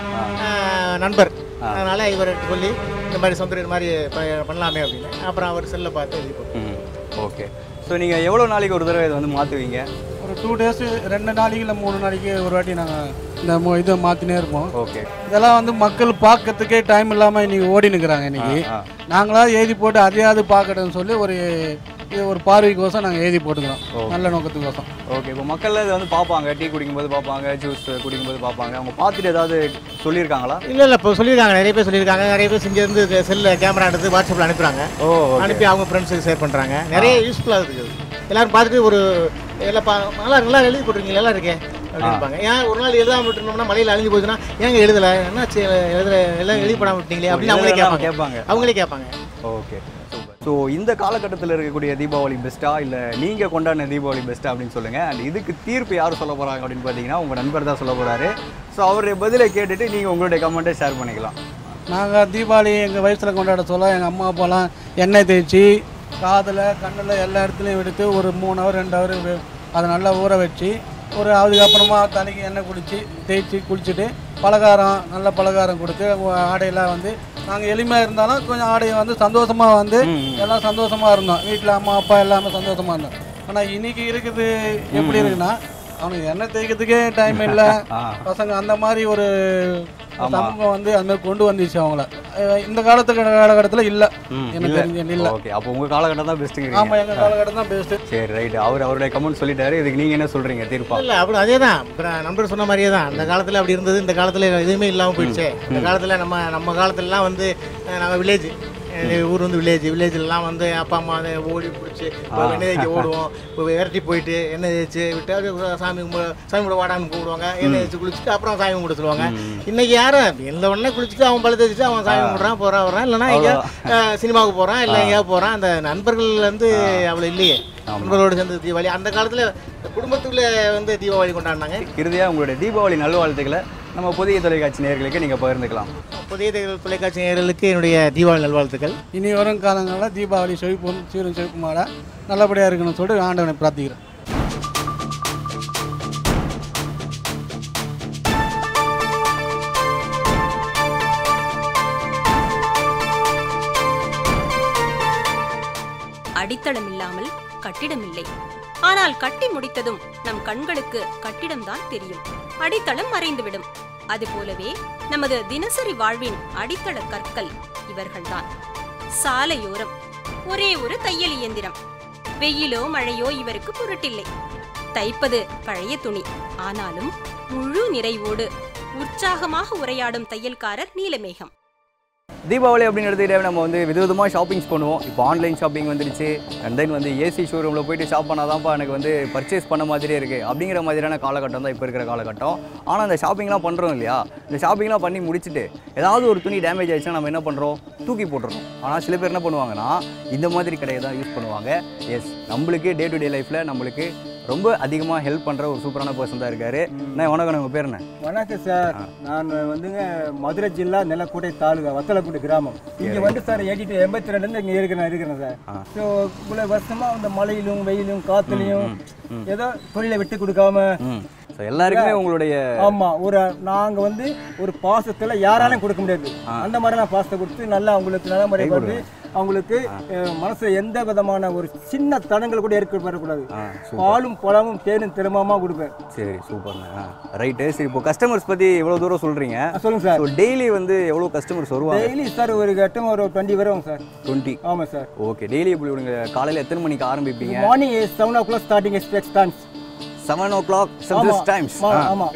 நண்பர் அதனால் இவர் சொல்லி இந்த மாதிரி சொந்த இது மாதிரி ப- பண்ணலாமே அப்படின்னு அப்புறம் அவர் செல்லை பார்த்து எழுதி போட்டோம்
ம் ஓகே ஸோ நீங்கள் எவ்வளோ நாளைக்கு ஒரு தடவை இதை வந்து மாற்றுவீங்க
ஒரு டூ டேஸ் ரெண்டு நாளைக்கு இல்லை மூணு நாளைக்கு ஒரு வாட்டி நாங்கள் இந்த மு- இதை மாற்றினே இருப்போம்
ஓகே
இதெல்லாம் வந்து மக்கள் பார்க்கறதுக்கே டைம் இல்லாமல் இன்னைக்கு ஓடி நிற்கிறாங்க இன்னைக்கு
ஆ,
நாங்களாவது எழுதி போட்டு அதையாவது பார்க்கட்டும்னு சொல்லி ஒரு இது ஒரு பார்வைக்கோசம் நாங்கள் எழுதி போட்டுக்கிறோம் நல்ல நோக்கத்துக்கோசம்
ஓகே இப்போ மக்கள் இதை வந்து பார்ப்பாங்க டீ குடிக்கும்போது பார்ப்பாங்க ஜூஸ் குடிக்கும்போது பார்ப்பாங்க அவங்க பார்த்துட்டு ஏதாவது சொல்லியிருக்காங்களா
இல்லை இல்லை இப்போ சொல்லியிருக்காங்க நிறைய பேர் சொல்லியிருக்காங்க நிறைய பேர் செஞ்சு செல்லில் கேமரா எடுத்து வாட்ஸ்அப்பில் அனுப்புகிறாங்க
ஓ okay.
அனுப்பி அவங்க ஃப்ரெண்ட்ஸுக்கு ஷேர் பண்ணுறாங்க நிறைய யூஸ்ஃபுல்லாக இருக்குது எல்லாரும் பார்த்துட்டு ஒரு எல்லாம் பா நல்லா நல்லா எழுதி போட்டிருக்கீங்க நல்லா இருக்கே அப்படின்னு இருப்பாங்க ஏன் ஒரு நாள் எழுதாம விட்டுருந்தோம்னா மலையில் அழிஞ்சு போச்சுன்னா ஏங்க எழுதலை என்னாச்சு எழுதல எல்லாம் எழுதி போடாம விட்டீங்களே அப்படின்னு அவங்களே
எழுதலைன்னா
கேட்பாங்க
கேட்பாங்க.
அவங்களே கேட்பாங்க
ஓகே ஸோ இந்த காலகட்டத்தில் இருக்கக்கூடிய தீபாவளி பெஸ்ட்டா இல்லை நீங்கள் கொண்டாடின தீபாவளி பெஸ்ட்டா அப்படின்னு சொல்லுங்கள் அண்ட் இதுக்கு தீர்ப்பு யார் சொல்ல போகிறாங்க அப்படின்னு பார்த்தீங்கன்னா உங்கள் நண்பர் தான் சொல்ல போகிறாரு ஸோ அவருடைய பதிலை கேட்டுட்டு நீங்கள் உங்களுடைய கமெண்ட்டை ஷேர் பண்ணிக்கலாம்
நாங்கள் தீபாவளி எங்கள் வயசில் கொண்டாட சொல்ல எங்கள் அம்மா அப்பாலாம் எண்ணெய் தேய்ச்சி காதில் கண்ணில் எல்லா இடத்துலையும் எடுத்து ஒரு மூணு ஹவர் ரெண்டு ஹவர் அதை நல்லா ஊற வச்சு ஒரு அதுக்கப்புறமா தலைக்கு எண்ணெய் குளித்து தேய்ச்சி குளிச்சுட்டு பலகாரம் நல்ல பலகாரம் கொடுத்து உ- ஆடையெல்லாம் வந்து நாங்கள் எளிமையாக இருந்தாலும் கொஞ்சம் ஆடையை வந்து சந்தோஷமாக வந்து எல்லாம் சந்தோஷமாக இருந்தோம் வீட்டில் அம்மா அப்பா எல்லாமே சந்தோஷமாக இருந்தோம் ஆனால் இன்னைக்கு இருக்குது எப்படி இருக்குன்னா அவனுக்கு எண்ணெய் தேய்க்கிறதுக்கே டைம் இல்லை பசங்க அந்த மாதிரி ஒரு
ஆமா.
சமூகம் வந்து அந்த மாதிரி கொண்டு வந்துச்சு அவங்கள அஹ் இந்த காலத்து காலகட்டத்தில் இல்லை எனக்கு தெரிஞ்சு இல்லை
ஓகே அப்போ உங்கள் காலகட்டம் தான் பெஸ்ட்டுங்க
ஆமாம் எங்கள் காலகட்டம் தான் பெஸ்ட்டு
சரி ரைட் அவர் அவருடைய கமெண்ட் சொல்லிட்டாரு இதுக்கு நீங்கள் என்ன சொல்கிறீங்க தீர்ப்பா
இல்லை அப்படி அதே தான் நண்பர் சொன்ன மாதிரியே தான் அந்த காலத்தில் அப்படி இருந்தது இந்த காலத்தில் எதுவுமே இல்லாமல் போயிடுச்சு இந்த காலத்தில் நம்ம நம்ம காலத்துலலாம் வந்து அஹ், நம்ம வில்லேஜ் ஊர் வந்து வில்லேஜ் வில்லேஜ்லலாம் வந்து அப்பா அம்மா அதை ஓடி பிடிச்சி எண்ணெய் தேய்க்க ஓடுவோம் இப்போ விரட்டி போயிட்டு எண்ணெய் தேய்ச்சி விட்டு அப்படியே சாமி கும்பிட சாமி கும்பிட வாடான்னு கூப்பிடுவாங்க எண்ணெய் தேய்ச்சி குளிச்சுட்டு அப்புறம் சாமி கும்பிட சொல்லுவாங்க இன்னைக்கு யாரும் எந்த உடனே குளிச்சுட்டு அவன் பழு தேய்ச்சிட்டு அவன் சாமி கும்பிட்றான் போகிறான் வரான் இல்லைன்னா எங்கேயா சினிமாவுக்கு போகிறான் இல்லை எங்கேயாவது போகிறான் அந்த நண்பர்கள் வந்து அவ்வளோ இல்லையே நண்பர்களோடு சேர்ந்து தீபாவளி அந்த காலத்தில் குடும்பத்துக்குள்ள வந்து தீபாவளி கொண்டாடினாங்க
இறுதியாக உங்களுடைய தீபாவளி நல்வாழ்த்துக்களை நம்ம புதிய தொலைக்காட்சி நேயர்களுக்கு நீங்கள் பகிர்ந்துக்கலாம்
புதிய தொலை- தொலைக்காட்சி நேயர்களுக்கு என்னுடைய தீபாவளி நல்வாழ்த்துக்கள்
இனி வரும் காலங்களில் தீபாவளி செழிப்பும் சீரும் செழிப்புமாட நல்லபடியாக இருக்கணும்னு சொல்லிட்டு ஆண்டவனை பிரார்த்திக்கிறேன்
அடித்தளம் இல்லாமல் கட்டிடம் இல்லை ஆனால் கட்டி முடித்ததும் நம் கண்களுக்கு கட்டிடம்தான் தெரியும் அடித்தளம் மறைந்துவிடும் அதுபோலவே நமது தினசரி வாழ்வின் அடித்தள கற்கள் இவர்கள்தான் சாலையோரம் ஒரே ஒரு தையல் இயந்திரம் வெயிலோ மழையோ இவருக்கு பொருட்டில்லை தைப்பது பழைய துணி ஆனாலும் முழு நிறைவோடு உற்சாகமாக உரையாடும் தையல்காரர் நீலமேகம்
தீபாவளி அப்படின்னு எடுத்துக்கிட்டே நம்ம வந்து விதவிதமாக ஷாப்பிங்ஸ் பண்ணுவோம் இப்போ ஆன்லைன் ஷாப்பிங் வந்துடுச்சு அண்ட் தென் வந்து ஏசி ஷோரூமில் போயிட்டு ஷாப் பண்ணாதான்ப்பா எனக்கு வந்து பர்ச்சேஸ் பண்ண மாதிரியே இருக்குது அப்படிங்கிற மாதிரியான காலகட்டம் தான் இப்போ இருக்கிற காலகட்டம் ஆனால் அந்த ஷாப்பிங்லாம் பண்ணுறோம் இல்லையா இந்த ஷாப்பிங்லாம் பண்ணி முடிச்சுட்டு ஏதாவது ஒரு துணி டேமேஜ் ஆயிடுச்சுன்னா நம்ம என்ன பண்ணுறோம் தூக்கி போட்டுறோம் ஆனால் சில பேர் என்ன பண்ணுவாங்கன்னா இந்த மாதிரி கடையை தான் யூஸ் பண்ணுவாங்க எஸ் நம்மளுக்கு டே டு டே லைஃப்பில் நம்மளுக்கு ரொம்ப அதிகமாக ஹெல்ப் பண்ணுற ஒரு சூப்பரான பர்சன் தான் இருக்காரு நான் வணக்கம் உங்கள் பேர் என்ன
வணக்கம் சார் நான் வந்துங்க மதுரை ஜில்லா நெல்லக்கோட்டை தாலுகா வத்தலக்குடி கிராமம் இங்கே வந்து சார் எயிட்டி எண்பத்தி ரெண்டுலேருந்து இங்கே இருக்கிறேன் இருக்கிறேன் சார் ஸோ இவ்வளோ வருஷமாக இந்த மழையிலும் வெயிலும் காற்றுலையும் ஏதோ தொழிலை விட்டு கொடுக்காம
ஸோ எல்லாருக்குமே உங்களுடைய
ஆமா ஒரு நாங்க வந்து ஒரு பாசத்துல யாராலையும் கொடுக்க முடியாது அந்த மாதிரி நான் பாசத்தை கொடுத்து நல்லா அவங்களுக்கு நல்ல முறை வந்து அவங்களுக்கு அஹ், மனசு எந்த விதமான ஒரு சின்ன தடங்கள் கூட ஏற்படக்கூடாது பாலும் பழமும் தேனும் திறமமா கொடுப்பேன்
சரி சூப்பர்ண்ணா ரைட்டு சரி இப்போ கஸ்டமர்ஸ் பற்றி எவ்வளோ தூரம் சொல்கிறீங்க
சொல்லுங்க சார்
ஸோ டெய்லி வந்து எவ்வளோ கஸ்டமர்ஸ் வருவாங்க
டெய்லி சார் ஒரு கட்டம் ஒரு டுவெண்ட்டி வருவாங்க சார்
டுவெண்ட்டி
ஆமா சார்
ஓகே டெய்லி இப்படி விடுங்க காலையில் எத்தனை மணிக்கு ஆரம்பிப்பீங்க
morning seven o'clock starting expect times
seven o'clock seven times
ஆமா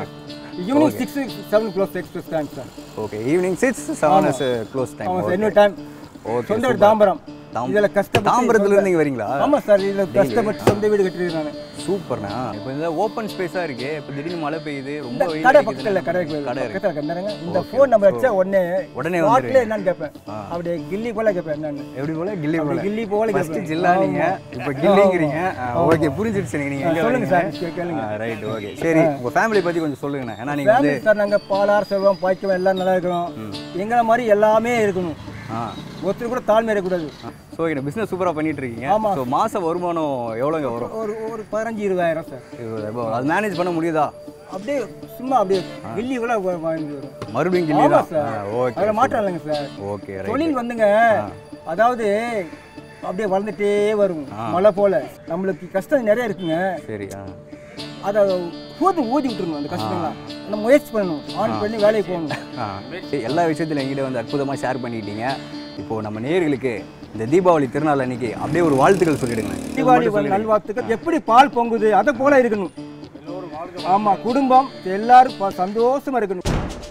evening six seven clock expect time sir
okay evening six seven
ஆமா.
க்ளோஸ் டைம்
ஆமா சார் இன்னொரு டைம்
ஓகே
சொந்த வீடு தாம்பரம் இதுல கஷ்டப்பட்டு
தாம்பரத்துல இருந்து இங்க வரீங்களா
ஆமா சார் இதுல
Daily.
கஷ்டப்பட்டு சொந்த வீடு கட்டிருக்கேன் நான்
சூப்பர்ண்ணா இப்போ இந்த ஓப்பன் ஸ்பேஸா இருக்கு இப்போ திடீர்னு மழை பெய்யுது ரொம்ப
இந்த
வெயில்
கடை
அடிக்குது.
பக்கத்துல கடை
கடை இருக்கு
பக்கத்துல கண்டாருங்க இந்த
Okay,
ஃபோன் நம்பர்
so
வச்சா உடனே
உடனே
ஸ்பாட்ல
வந்துருவீங்க.
என்னன்னு கேட்பேன்
ஆ.
அப்படியே கில்லி போல கேட்பேன் என்னன்னு
எப்படி போல கில்லி
அப்படி
போல
கில்லி போல
ஃபர்ஸ்ட்
கேட்பேன்.
ஜில்லா நீங்க
ஆமா.
இப்போ கில்லிங்கிறீங்க
ஆமா.
ஓகே புரிஞ்சிருச்சு எனக்கு நீங்க
ஆ,
எங்க
சொல்லுங்க
வரீங்க
சார், கேளுங்க.
ரைட் ஓகே சரி
ஆ.
உங்க ஃபேமிலி பத்தி கொஞ்சம் சொல்லுங்கண்ணா ஏன்னா நீங்க வந்து
ஃபேமிலி சார் நாங்க பாலார் செல்வம் பாய்க்கம் எல்லாம் நல்லா இருக்கிறோம் எங்களை மாதிரி எல்லாமே இருக்கணும்
ஆ
ஒருத்தர் கூட தாழ்மை இருக்கக்கூடாது
ஸோ ஓகே பிஸ்னஸ் சூப்பராக பண்ணிட்டு இருக்கீங்க
ஆமா.
ஸோ மாச வருமானம் எவ்வளோங்க வரும்
ஒரு ஒரு பதினஞ்சு இருபதாயிரம் சார்
இருபதாயிரம் ரூபாய். அது மேனேஜ் பண்ண முடியுதா
அப்படியே சும்மா அப்படியே கில்லி கூட வா- வாங்கி வரும்
மறுபடியும் கில்லி
ஆமா
தான்
சார்
ஓகே
அதில் மாற்றம் இல்லைங்க சார்
ஓகே
தொழில் வந்துங்க அதாவது அப்படியே வளர்ந்துட்டே வரும்
ஆ.
மழை போல நம்மளுக்கு கஷ்டம் நிறைய இருக்குங்க
சரி ஆ
அதை ஊதி ஊதி விட்டுருணும் அந்த கஷ்டங்கள்லாம் நம்ம முயற்சி பண்ணணும் ஆன் பண்ணி வேலைக்கு போகணும்
ஆ. சரி, எல்லா விஷயத்திலும் என்கிட்ட வந்து அற்புதமாக ஷேர் பண்ணிட்டீங்க இப்போ நம்ம நேயர்களுக்கு இந்த தீபாவளி திருநாள் அன்னைக்கு அப்படியே ஒரு வாழ்த்துக்கள் சொல்லிடுங்க
தீபாவளி நல்வாழ்த்துக்கள் எப்படி பால் பொங்குது அதை போல இருக்கணும் ஆமா குடும்பம் எல்லாரும் ப- சந்தோஷமா இருக்கணும்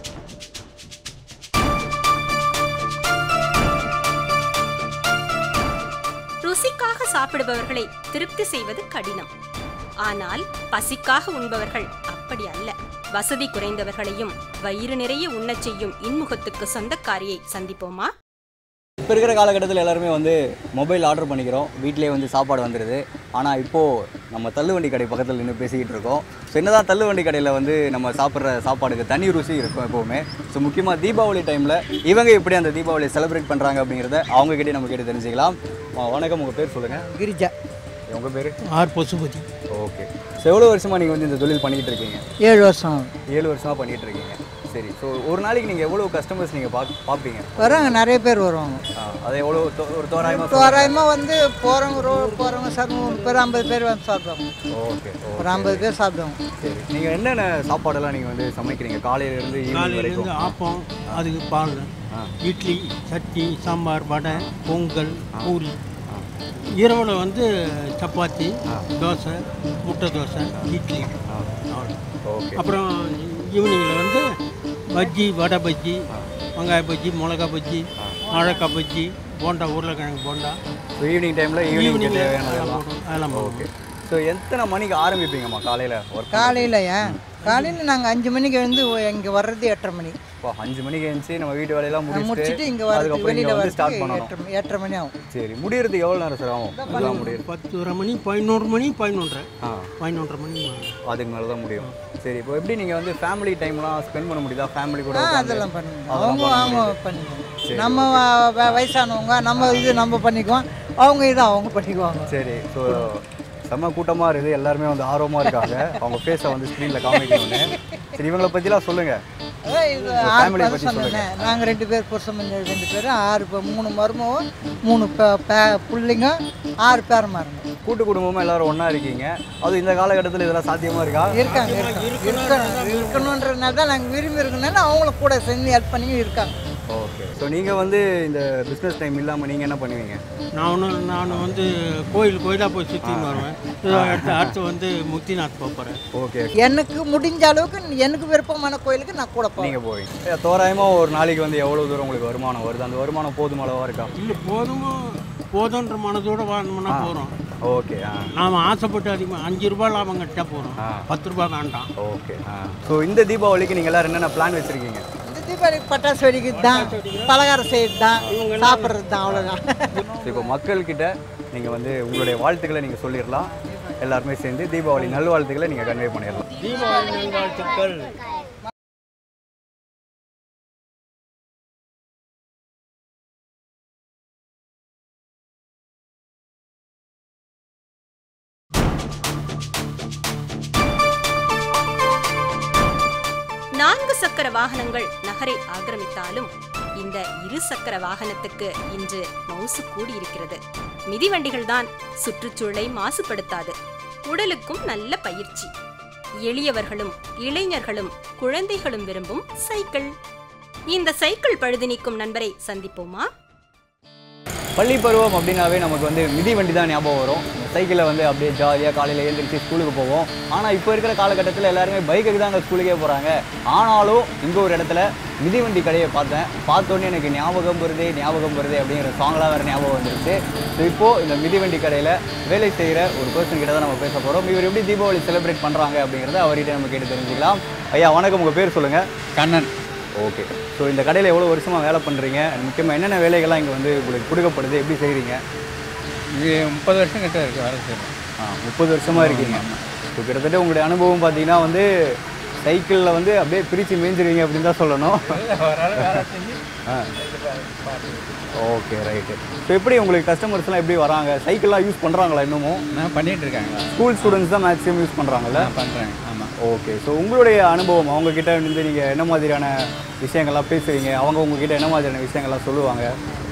ருசிக்காக சாப்பிடுபவர்களை திருப்தி செய்வது கடினம் ஆனால் பசிக்காக உண்பவர்கள் அப்படி அல்ல வசதி குறைந்தவர்களையும் வயிறு நிறைய உண்ணச் செய்யும் இன்முகத்துக்கு சொந்தக்காரியை சந்திப்போமா
இப்போ இருக்கிற காலகட்டத்தில் எல்லாருமே வந்து மொபைல் ஆர்டர் பண்ணிக்கிறோம் வீட்டிலேயே வந்து சாப்பாடு வந்துடுது ஆனால் இப்போது நம்ம தள்ளுவண்டி கடை பக்கத்தில் நின்று பேசிக்கிட்டு இருக்கோம் ஸோ என்னதான் தள்ளுவண்டி கடையில் வந்து நம்ம சாப்பிட்ற சாப்பாடுக்கு தனி ருசி இருக்கும் எப்போவுமே ஸோ முக்கியமாக தீபாவளி டைமில் இவங்க எப்படி அந்த தீபாவளியை செலிப்ரேட் பண்ணுறாங்க அப்படிங்கிறத அவங்ககிட்டே நம்ம கேட்டு தெரிஞ்சுக்கலாம் ஆ, வணக்கம் உங்கள் பேர் சொல்லுங்கள்
கிரிஜா
உங்கள் பேர்
ஆர் பசுபதி
ஓகே ஸோ எவ்வளோ வருஷமாக நீங்கள் வந்து இந்த தொழில் பண்ணிக்கிட்டு இருக்கீங்க
ஏழு வருஷம் ஆகுது.
ஏழு வருஷமாக பண்ணிகிட்டு இருக்கீங்க சரி ஸோ ஒரு நாளைக்கு நீங்கள் எவ்வளோ கஸ்டமர்ஸ் நீங்கள் பா பார்ப்பீங்க
வராங்க நிறைய பேர் வருவாங்க
ஆ, அது எவ்வளோ தோ- ஒரு தோராயமாக
தோராயமாக வந்து போகிறவங்க ரோ போகிறவங்க சார் நூறு பேர் ஐம்பது பேர் வந்து சாப்பிடுவாங்க
ஓகே
ஒரு ஐம்பது பேர் சாப்பிடுவாங்க
சரி நீங்கள் என்னென்ன சாப்பாடெல்லாம் நீங்கள் வந்து சமைக்கிறீங்க காலையிலேருந்து ஈவினிங்
காலையிலேருந்து
வரைக்கும்
ஆப்பம் அதுக்கு பால் இட்லி சட்னி சாம்பார் வடை பொங்கல் பூரி இரவில் வந்து சப்பாத்தி தோசை முட்டை தோசை இட்லி அவ்வளோ.
ஓகே
அப்புறம் ஈவினிங்கில் வந்து பஜ்ஜி வடை பஜ்ஜி வெங்காய பஜ்ஜி மிளகா பஜ்ஜி வாழைக்காய் பஜ்ஜி போண்டா உருளைக்கிழங்கு போண்டா
ஸோ ஈவினிங் டைமில் ஈவினிங்
ஈவினிங்கில்
தேவையானதெல்லாம்
அதெல்லாம் போடுவோம்.
ஓகே ஸோ எத்தனை மணிக்கு ஆரம்பிப்பீங்கம்மா காலையில் ஒர்க்
காலையில் ஏன்
காலையில் நாங்கள் அஞ்சு மணிக்கு எழுந்து இங்கே வர்றது எட்டரை மணி
இப்போ அஞ்சு மணிக்கு எழுந்துச்சு நம்ம வீட்டு வேலையெல்லாம்
முடிச்சுட்டு
முடிச்சுட்டு
இங்கே வரது
அதுக்கப்புறம்
வெளியில்
இங்கே வந்து
வரது
ஸ்டார்ட் பண்ணணும்
எட்டரை எட்டரை மணி ஆகும்
சரி முடியறதுக்கு எவ்வளோ நேரம் சார் ஆகும் இதெல்லாம் முடியுது
பத்தரை மணி பதினோரு மணி பதினொன்றரை
ஆ
பதினொன்றரை மணி
அதுக்கு மேலே தான் முடியும் சரி இப்போ எப்படி நீங்கள் வந்து ஃபேமிலி டைம்லாம் ஸ்பெண்ட் பண்ண முடியுதா ஃபேமிலி கூட
ஆ
உட்காந்து?
அதெல்லாம் பண்ணுவோம்
அதெல்லாம்
அவங்க
பண்ண
அவங்க
முடியுது.
பண்ணிக்குவோம்
சரி,
நம்ம வ- வ- வயசானவங்க நம்ம இது நம்ம பண்ணிக்குவோம் அவங்க இது அவங்க பண்ணிக்குவாங்க
சரி ஸோ செம்ம கூட்டமாக இருக்குது எல்லாருமே வந்து ஆர்வமாக இருக்காங்க அவங்க ஃபேஸை வந்து ஸ்க்ரீனில் காமிக்கணும்னு சரி இவங்கள பற்றிலாம் சொல்லுங்கள்
அதான் இது
உங்க
ஆறு
family
பேர்
பத்தி
சொன்னேனே
சொல்லுங்க.
நாங்கள் ரெண்டு பேர் புருஷன் மஞ்சள் ரெண்டு பேர் ஆறு பேர் மூணு மருமகம் மூணு பே- பே- பிள்ளைங்க ஆறு பேர் மாறுங்க
கூட்டு குடும்பமாக எல்லாரும் ஒன்றா இருக்கீங்க அது இந்த காலகட்டத்தில் இதெல்லாம் சாத்தியமாக இருக்கா
இருக்காங்க இருக்காங்க இருக்கணும் இருக்கணுன்றதுனால தான் நாங்கள் விரும்பி இருக்கணும்னால அவங்களும் கூட சேர்ந்து ஹெல்ப் பண்ணி இருக்காங்க
ஓகே ஸோ நீங்கள் வந்து இந்த பிஸ்னஸ் டைம் இல்லாமல் நீங்கள் என்ன பண்ணுவீங்க
நான் ஒன்று நான் வந்து கோயில் கோயிலாக போய் சுற்றின்னு வருவேன் இதோ அடுத்து அடுத்து வந்து முக்திநாத் போகிறேன்
ஓகே
எனக்கு முடிஞ்ச அளவுக்கு எனக்கு விருப்பமான கோயிலுக்கு நான் கூட போவேன்
நீங்கள் போவீங்க தோராயமாக ஒரு நாளைக்கு வந்து எவ்வளோ தூரம் உங்களுக்கு வருமானம் வருது அந்த வருமானம் போதும் அளவாக இருக்கா
இல்லை போதுமோ போதுன்ற மனதோட வாழணும்னா
ஆ.
போகிறோம்
ஓகே ஆ
நாம் ஆசைப்பட்டு அதிகமாக அஞ்சு ரூபாய் லாபம் கட்டிட்டா போகிறோம் பத்து ரூபாய் வேண்டாம்
ஓகே ஆ ஸோ இந்த தீபாவளிக்கு நீங்கள் எல்லாரும் என்னென்ன பிளான் வச்சுருக்கீங்க
இந்த தீபாவளிக்கு பட்டாசு வெடிக்கிறது தான் பலகாரம் செய்யறது தான் சாப்பிட்றது தான் அவ்வளோதான்
ஸோ இப்போ மக்கள்கிட்ட நீங்கள் வந்து உங்களுடைய வாழ்த்துக்களை நீங்கள் சொல்லிடலாம் எல்லாருமே சேர்ந்து தீபாவளி நல்வாழ்த்துக்களை நீங்கள் கன்வே பண்ணிடலாம்
தீபாவளி நல்வாழ்த்துக்கள்
நான்கு சக்கர வாகனங்கள் நகரை ஆக்கிரமித்தாலும் இந்த இரு சக்கர வாகனத்துக்கு இன்று மவுசு கூடியிருக்கிறது மிதிவண்டிகள் தான் சுற்றுச்சூழலை மாசுபடுத்தாது உடலுக்கும் நல்ல பயிற்சி எளியவர்களும் இளைஞர்களும் குழந்தைகளும் விரும்பும் சைக்கிள் இந்த சைக்கிள் பழுது நீக்கும் நண்பரை சந்திப்போமா
பள்ளி பருவம் அப்படின்னாவே நமக்கு வந்து மிதிவண்டி தான் ஞாபகம் வரும் இந்த சைக்கிளில் வந்து அப்படியே ஜாலியாக காலையில் எழுந்திரிச்சு ஸ்கூலுக்கு போவோம் ஆனால் இப்போ இருக்கிற காலகட்டத்தில் எல்லாருமே பைக்குக்கு தான் அங்கே ஸ்கூலுக்கே போகிறாங்க ஆனாலும் இங்கே ஒரு இடத்துல மிதிவண்டி கடையை பார்த்தேன் பார்த்தோன்னே எனக்கு ஞாபகம் வருதே ஞாபகம் வருதே அப்படிங்கிற சாங்லாம் வேறு ஞாபகம் வந்துருச்சு ஸோ இப்போது இந்த மிதிவண்டி கடையில் வேலை செய்கிற ஒரு பர்சன் கிட்ட தான் நம்ம பேச போகிறோம் இவர் எப்படி தீபாவளி செலிப்ரேட் பண்ணுறாங்க அப்படிங்கிறத அவர்கிட்ட நம்ம கேட்டு தெரிஞ்சுக்கலாம் ஐயா வணக்கம் உங்கள் பேர் சொல்லுங்கள் கண்ணன் ஓகே ஸோ இந்த கடையில் எவ்வளோ வருஷமாக வேலை பண்ணுறீங்க முக்கியமாக என்னென்ன வேலைகள்லாம் இங்கே வந்து உங்களுக்கு கொடுக்கப்படுது எப்படி செய்கிறீங்க
இது முப்பது வருஷம் கிட்ட இருக்கு வேலை செய்யணும்
ஆ முப்பது வருஷமாக இருக்கீங்க இப்போ கிட்டத்தட்ட உங்களுடைய அனுபவம் பார்த்தீங்கன்னா வந்து சைக்கிளில் வந்து அப்படியே பிரித்து மேய்ஞ்சிருவீங்க அப்படின்னு தான் சொல்லணும் ஆ ஓகே ரைட்டு ஸோ எப்படி உங்களுக்கு கஸ்டமர்ஸ்லாம் எப்படி வராங்க சைக்கிள்லாம் யூஸ் பண்ணுறாங்களா இன்னமும்
நான் பண்ணிட்டு இருக்காங்க
ஸ்கூல் ஸ்டூடெண்ட்ஸ் தான் மேக்ஸிமம் யூஸ் பண்ணுறாங்கல்ல
பண்ணுறாங்க ஆமாம்
ஓகே ஸோ உங்களுடைய அனுபவம் அவங்க கிட்ட இருந்து நீங்கள் என்ன மாதிரியான விஷயங்கள்லாம் பேசுவீங்க அவங்க உங்ககிட்ட என்ன மாதிரியான விஷயங்கள்லாம் சொல்லுவாங்க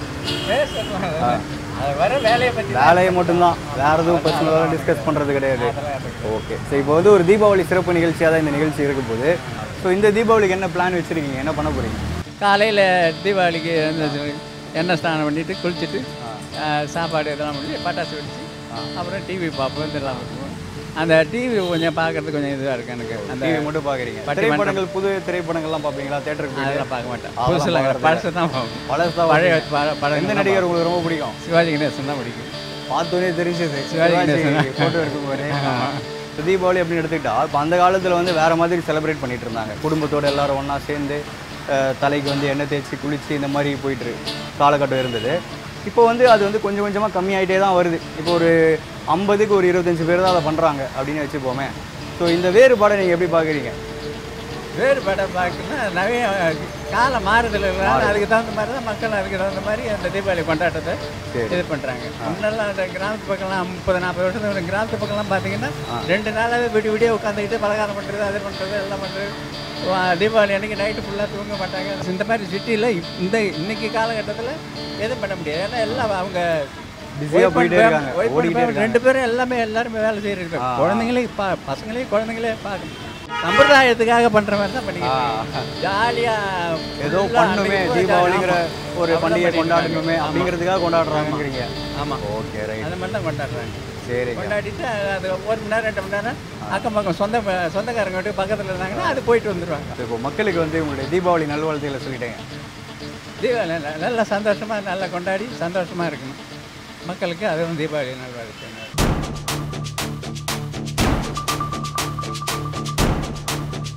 ஆ.
அது வர வேலையை பற்றி
வேலையை மட்டும்தான் வேற எதுவும் பர்சனலாக டிஸ்கஸ் பண்ணுறது கிடையாது ஓகே ஸோ இப்போ வந்து ஒரு தீபாவளி சிறப்பு நிகழ்ச்சியாக தான் இந்த நிகழ்ச்சி இருக்க போகுது ஸோ இந்த தீபாவளிக்கு என்ன பிளான் வச்சுருக்கீங்க என்ன பண்ண போகிறீங்க
காலையில் தீபாவளிக்கு வந்து எண்ணெய் ஸ்நானம் பண்ணிட்டு குளிச்சுட்டு ஆ, சாப்பாடு இதெல்லாம் பண்ணி பட்டாசு வெடிச்சு அப்புறம் டிவி பார்ப்போம் இதெல்லாம் பண்ணுவோம் அந்த டிவி கொஞ்சம் பார்க்கறதுக்கு கொஞ்சம் இதுவாக இருக்கு எனக்கு அந்த
டிவி மட்டும் பார்க்குறீங்க
பட்டிமன்றம்
திரைப்படங்கள் புது திரைப்படங்கள்லாம் பார்ப்பீங்களா தேட்டருக்கு
அதெல்லாம் பார்க்க மாட்டேன்
அதெல்லாம்
புதுசில்
பார்க்கறது
பழசு தான்
இல்ல.
பார்ப்போம்
பழசு தான்
பழைய
பார்ப்பீங்க.
ப- படங்கள்
எந்த
தான்
நடிகர்
பார்ப்போம்.
உங்களுக்கு ரொம்ப பிடிக்கும்
சிவாஜி கணேசன் தான் பிடிக்கும்
பார்த்தோன்னே தெரிஞ்சது
சிவாஜி கணேசன் தான்.
ஃபோட்டோ இருக்கும் பாரு
ஆமா.
இப்போ தீபாவளி அப்படின்னு எடுத்துக்கிட்டா இப்போ அந்த காலத்தில் வந்து வேற மாதிரி செலிப்ரேட் பண்ணிட்டு இருந்தாங்க குடும்பத்தோட எல்லாரும் ஒன்றா சேர்ந்து அஹ், தலைக்கு வந்து எண்ணெய் தேய்ச்சி குளிச்சு இந்த மாதிரி போயிட்டு இருக்கு காலகட்டம் இருந்தது இப்போ வந்து அது வந்து கொஞ்சம் கொஞ்சமாக கம்மியாயிட்டே தான் வருது இப்போ ஒரு ஐம்பதுக்கு ஒரு இருபத்தஞ்சு பேர் தான் அதை பண்ணுறாங்க அப்படின்னு வச்சுப்போமே ஸோ இந்த வேறுபாடை நீங்கள் எப்படி பார்க்குறீங்க
வேறுபாடை பார்க்கணும்னா நிறைய காலம் மாறுதல் இல்லைனால
மாறுது.
அதுக்கு தகுந்த மாதிரி தான் மக்கள் அதுக்கு தகுந்த மாதிரி அந்த தீபாவளி கொண்டாட்டத்தை
சரி.
இது பண்ணுறாங்க முன்னெல்லாம் அந்த கிராமத்து பக்கம்லாம் முப்பது நாற்பது வருஷத்துக்கு ஒரு கிராமத்து பக்கம்லாம் பார்த்தீங்கன்னா
ஆ.
ரெண்டு நாளாகவே விடிய விடிய உட்காந்துக்கிட்டு பலகாரம் பண்ணுறது அது பண்ணுறது எல்லாம் பண்ணுறது தீபாவளி அன்னைக்கு நைட்டு ஃபுல்லாக தூங்க மாட்டாங்க இந்த மாதிரி சிட்டியில் இந்த இன்னைக்கு காலகட்டத்தில் எதுவும் பண்ண முடியாது ஏன்னா எல்லாம் அவங்க
Busy-ஆ
wife and
போயிட்டே
fam-
இருக்காங்க,
wife and
ஓடிக்கிட்டே
family
இருக்காங்க.
ரெண்டு பேரும் எல்லாமே எல்லாருமே வேலை செய்யறது
ஆ.
குழந்தைங்களே பா பசங்களே குழந்தைங்களே பார்க்கணும் சம்பிரதாயத்துக்காக பண்ற மாதிரி தான் பண்ணிக்கிறேன் ஜாலியா
ஏதோ
full-ஆ
பண்ணுமே
அன்னைக்கு பூரா
தீபாவளிங்கிற
ஆமா.
ஒரு
அப்படிதான்
பண்டிகை
பண்ணிட்டு
கொண்டாடணுமே
இருக்காங்க.
அப்படிங்கிறதுக்காக கொண்டாடுறாங்கிறீங்க
ஆமா
ஓகே ரைட்
அந்த மாதிரி தான் கொண்டாடுறாங்க
சரிங்க
கொண்டாடிட்டு அது ஒரு மணி நேரம் ரெண்டு மணி நேரம் அக்கம் பக்கம் சொந்த சொந்தக்காரங்க வீட்டு பக்கத்தில் இருந்தாங்கன்னா அது போயிட்டு வந்துடுவாங்க
இப்போ மக்களுக்கு வந்து உங்களுடைய தீபாவளி நல்வாழ்த்துக்களை சொல்லிட்டேங்க
தீபாவளி நல்ல- நல்ல சந்தோஷமா நல்லா கொண்டாடி சந்தோஷமா இருக்கணும் மக்களுக்கு அதுவும் தீபாவளி நல்வாழ்த்து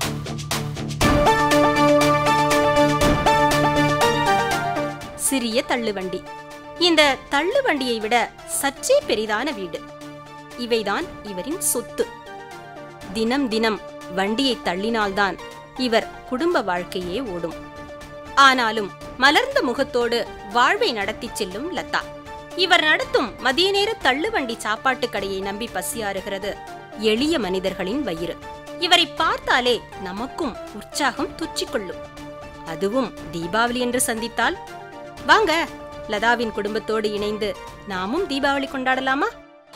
சிறிய தள்ளுவண்டி இந்த தள்ளுவண்டியை விட சற்றே பெரிதான வீடு இவைதான் இவரின் சொத்து தினம் தினம் வண்டியை தள்ளினால்தான் இவர் குடும்ப வாழ்க்கையே ஓடும் ஆனாலும் மலர்ந்த முகத்தோடு வாழ்வை நடத்திச் செல்லும் லதா இவர் நடத்தும் மதிய நேர தள்ளுவண்டி சாப்பாட்டு கடையை நம்பி பசியாறுகிறது எளிய மனிதர்களின் வயிறு இவரை பார்த்தாலே நமக்கும் உற்சாகம் தொற்றிக்கொள்ளும் அதுவும் தீபாவளி என்று சந்தித்தால் வாங்க லதாவின் குடும்பத்தோடு இணைந்து நாமும் தீபாவளி கொண்டாடலாமா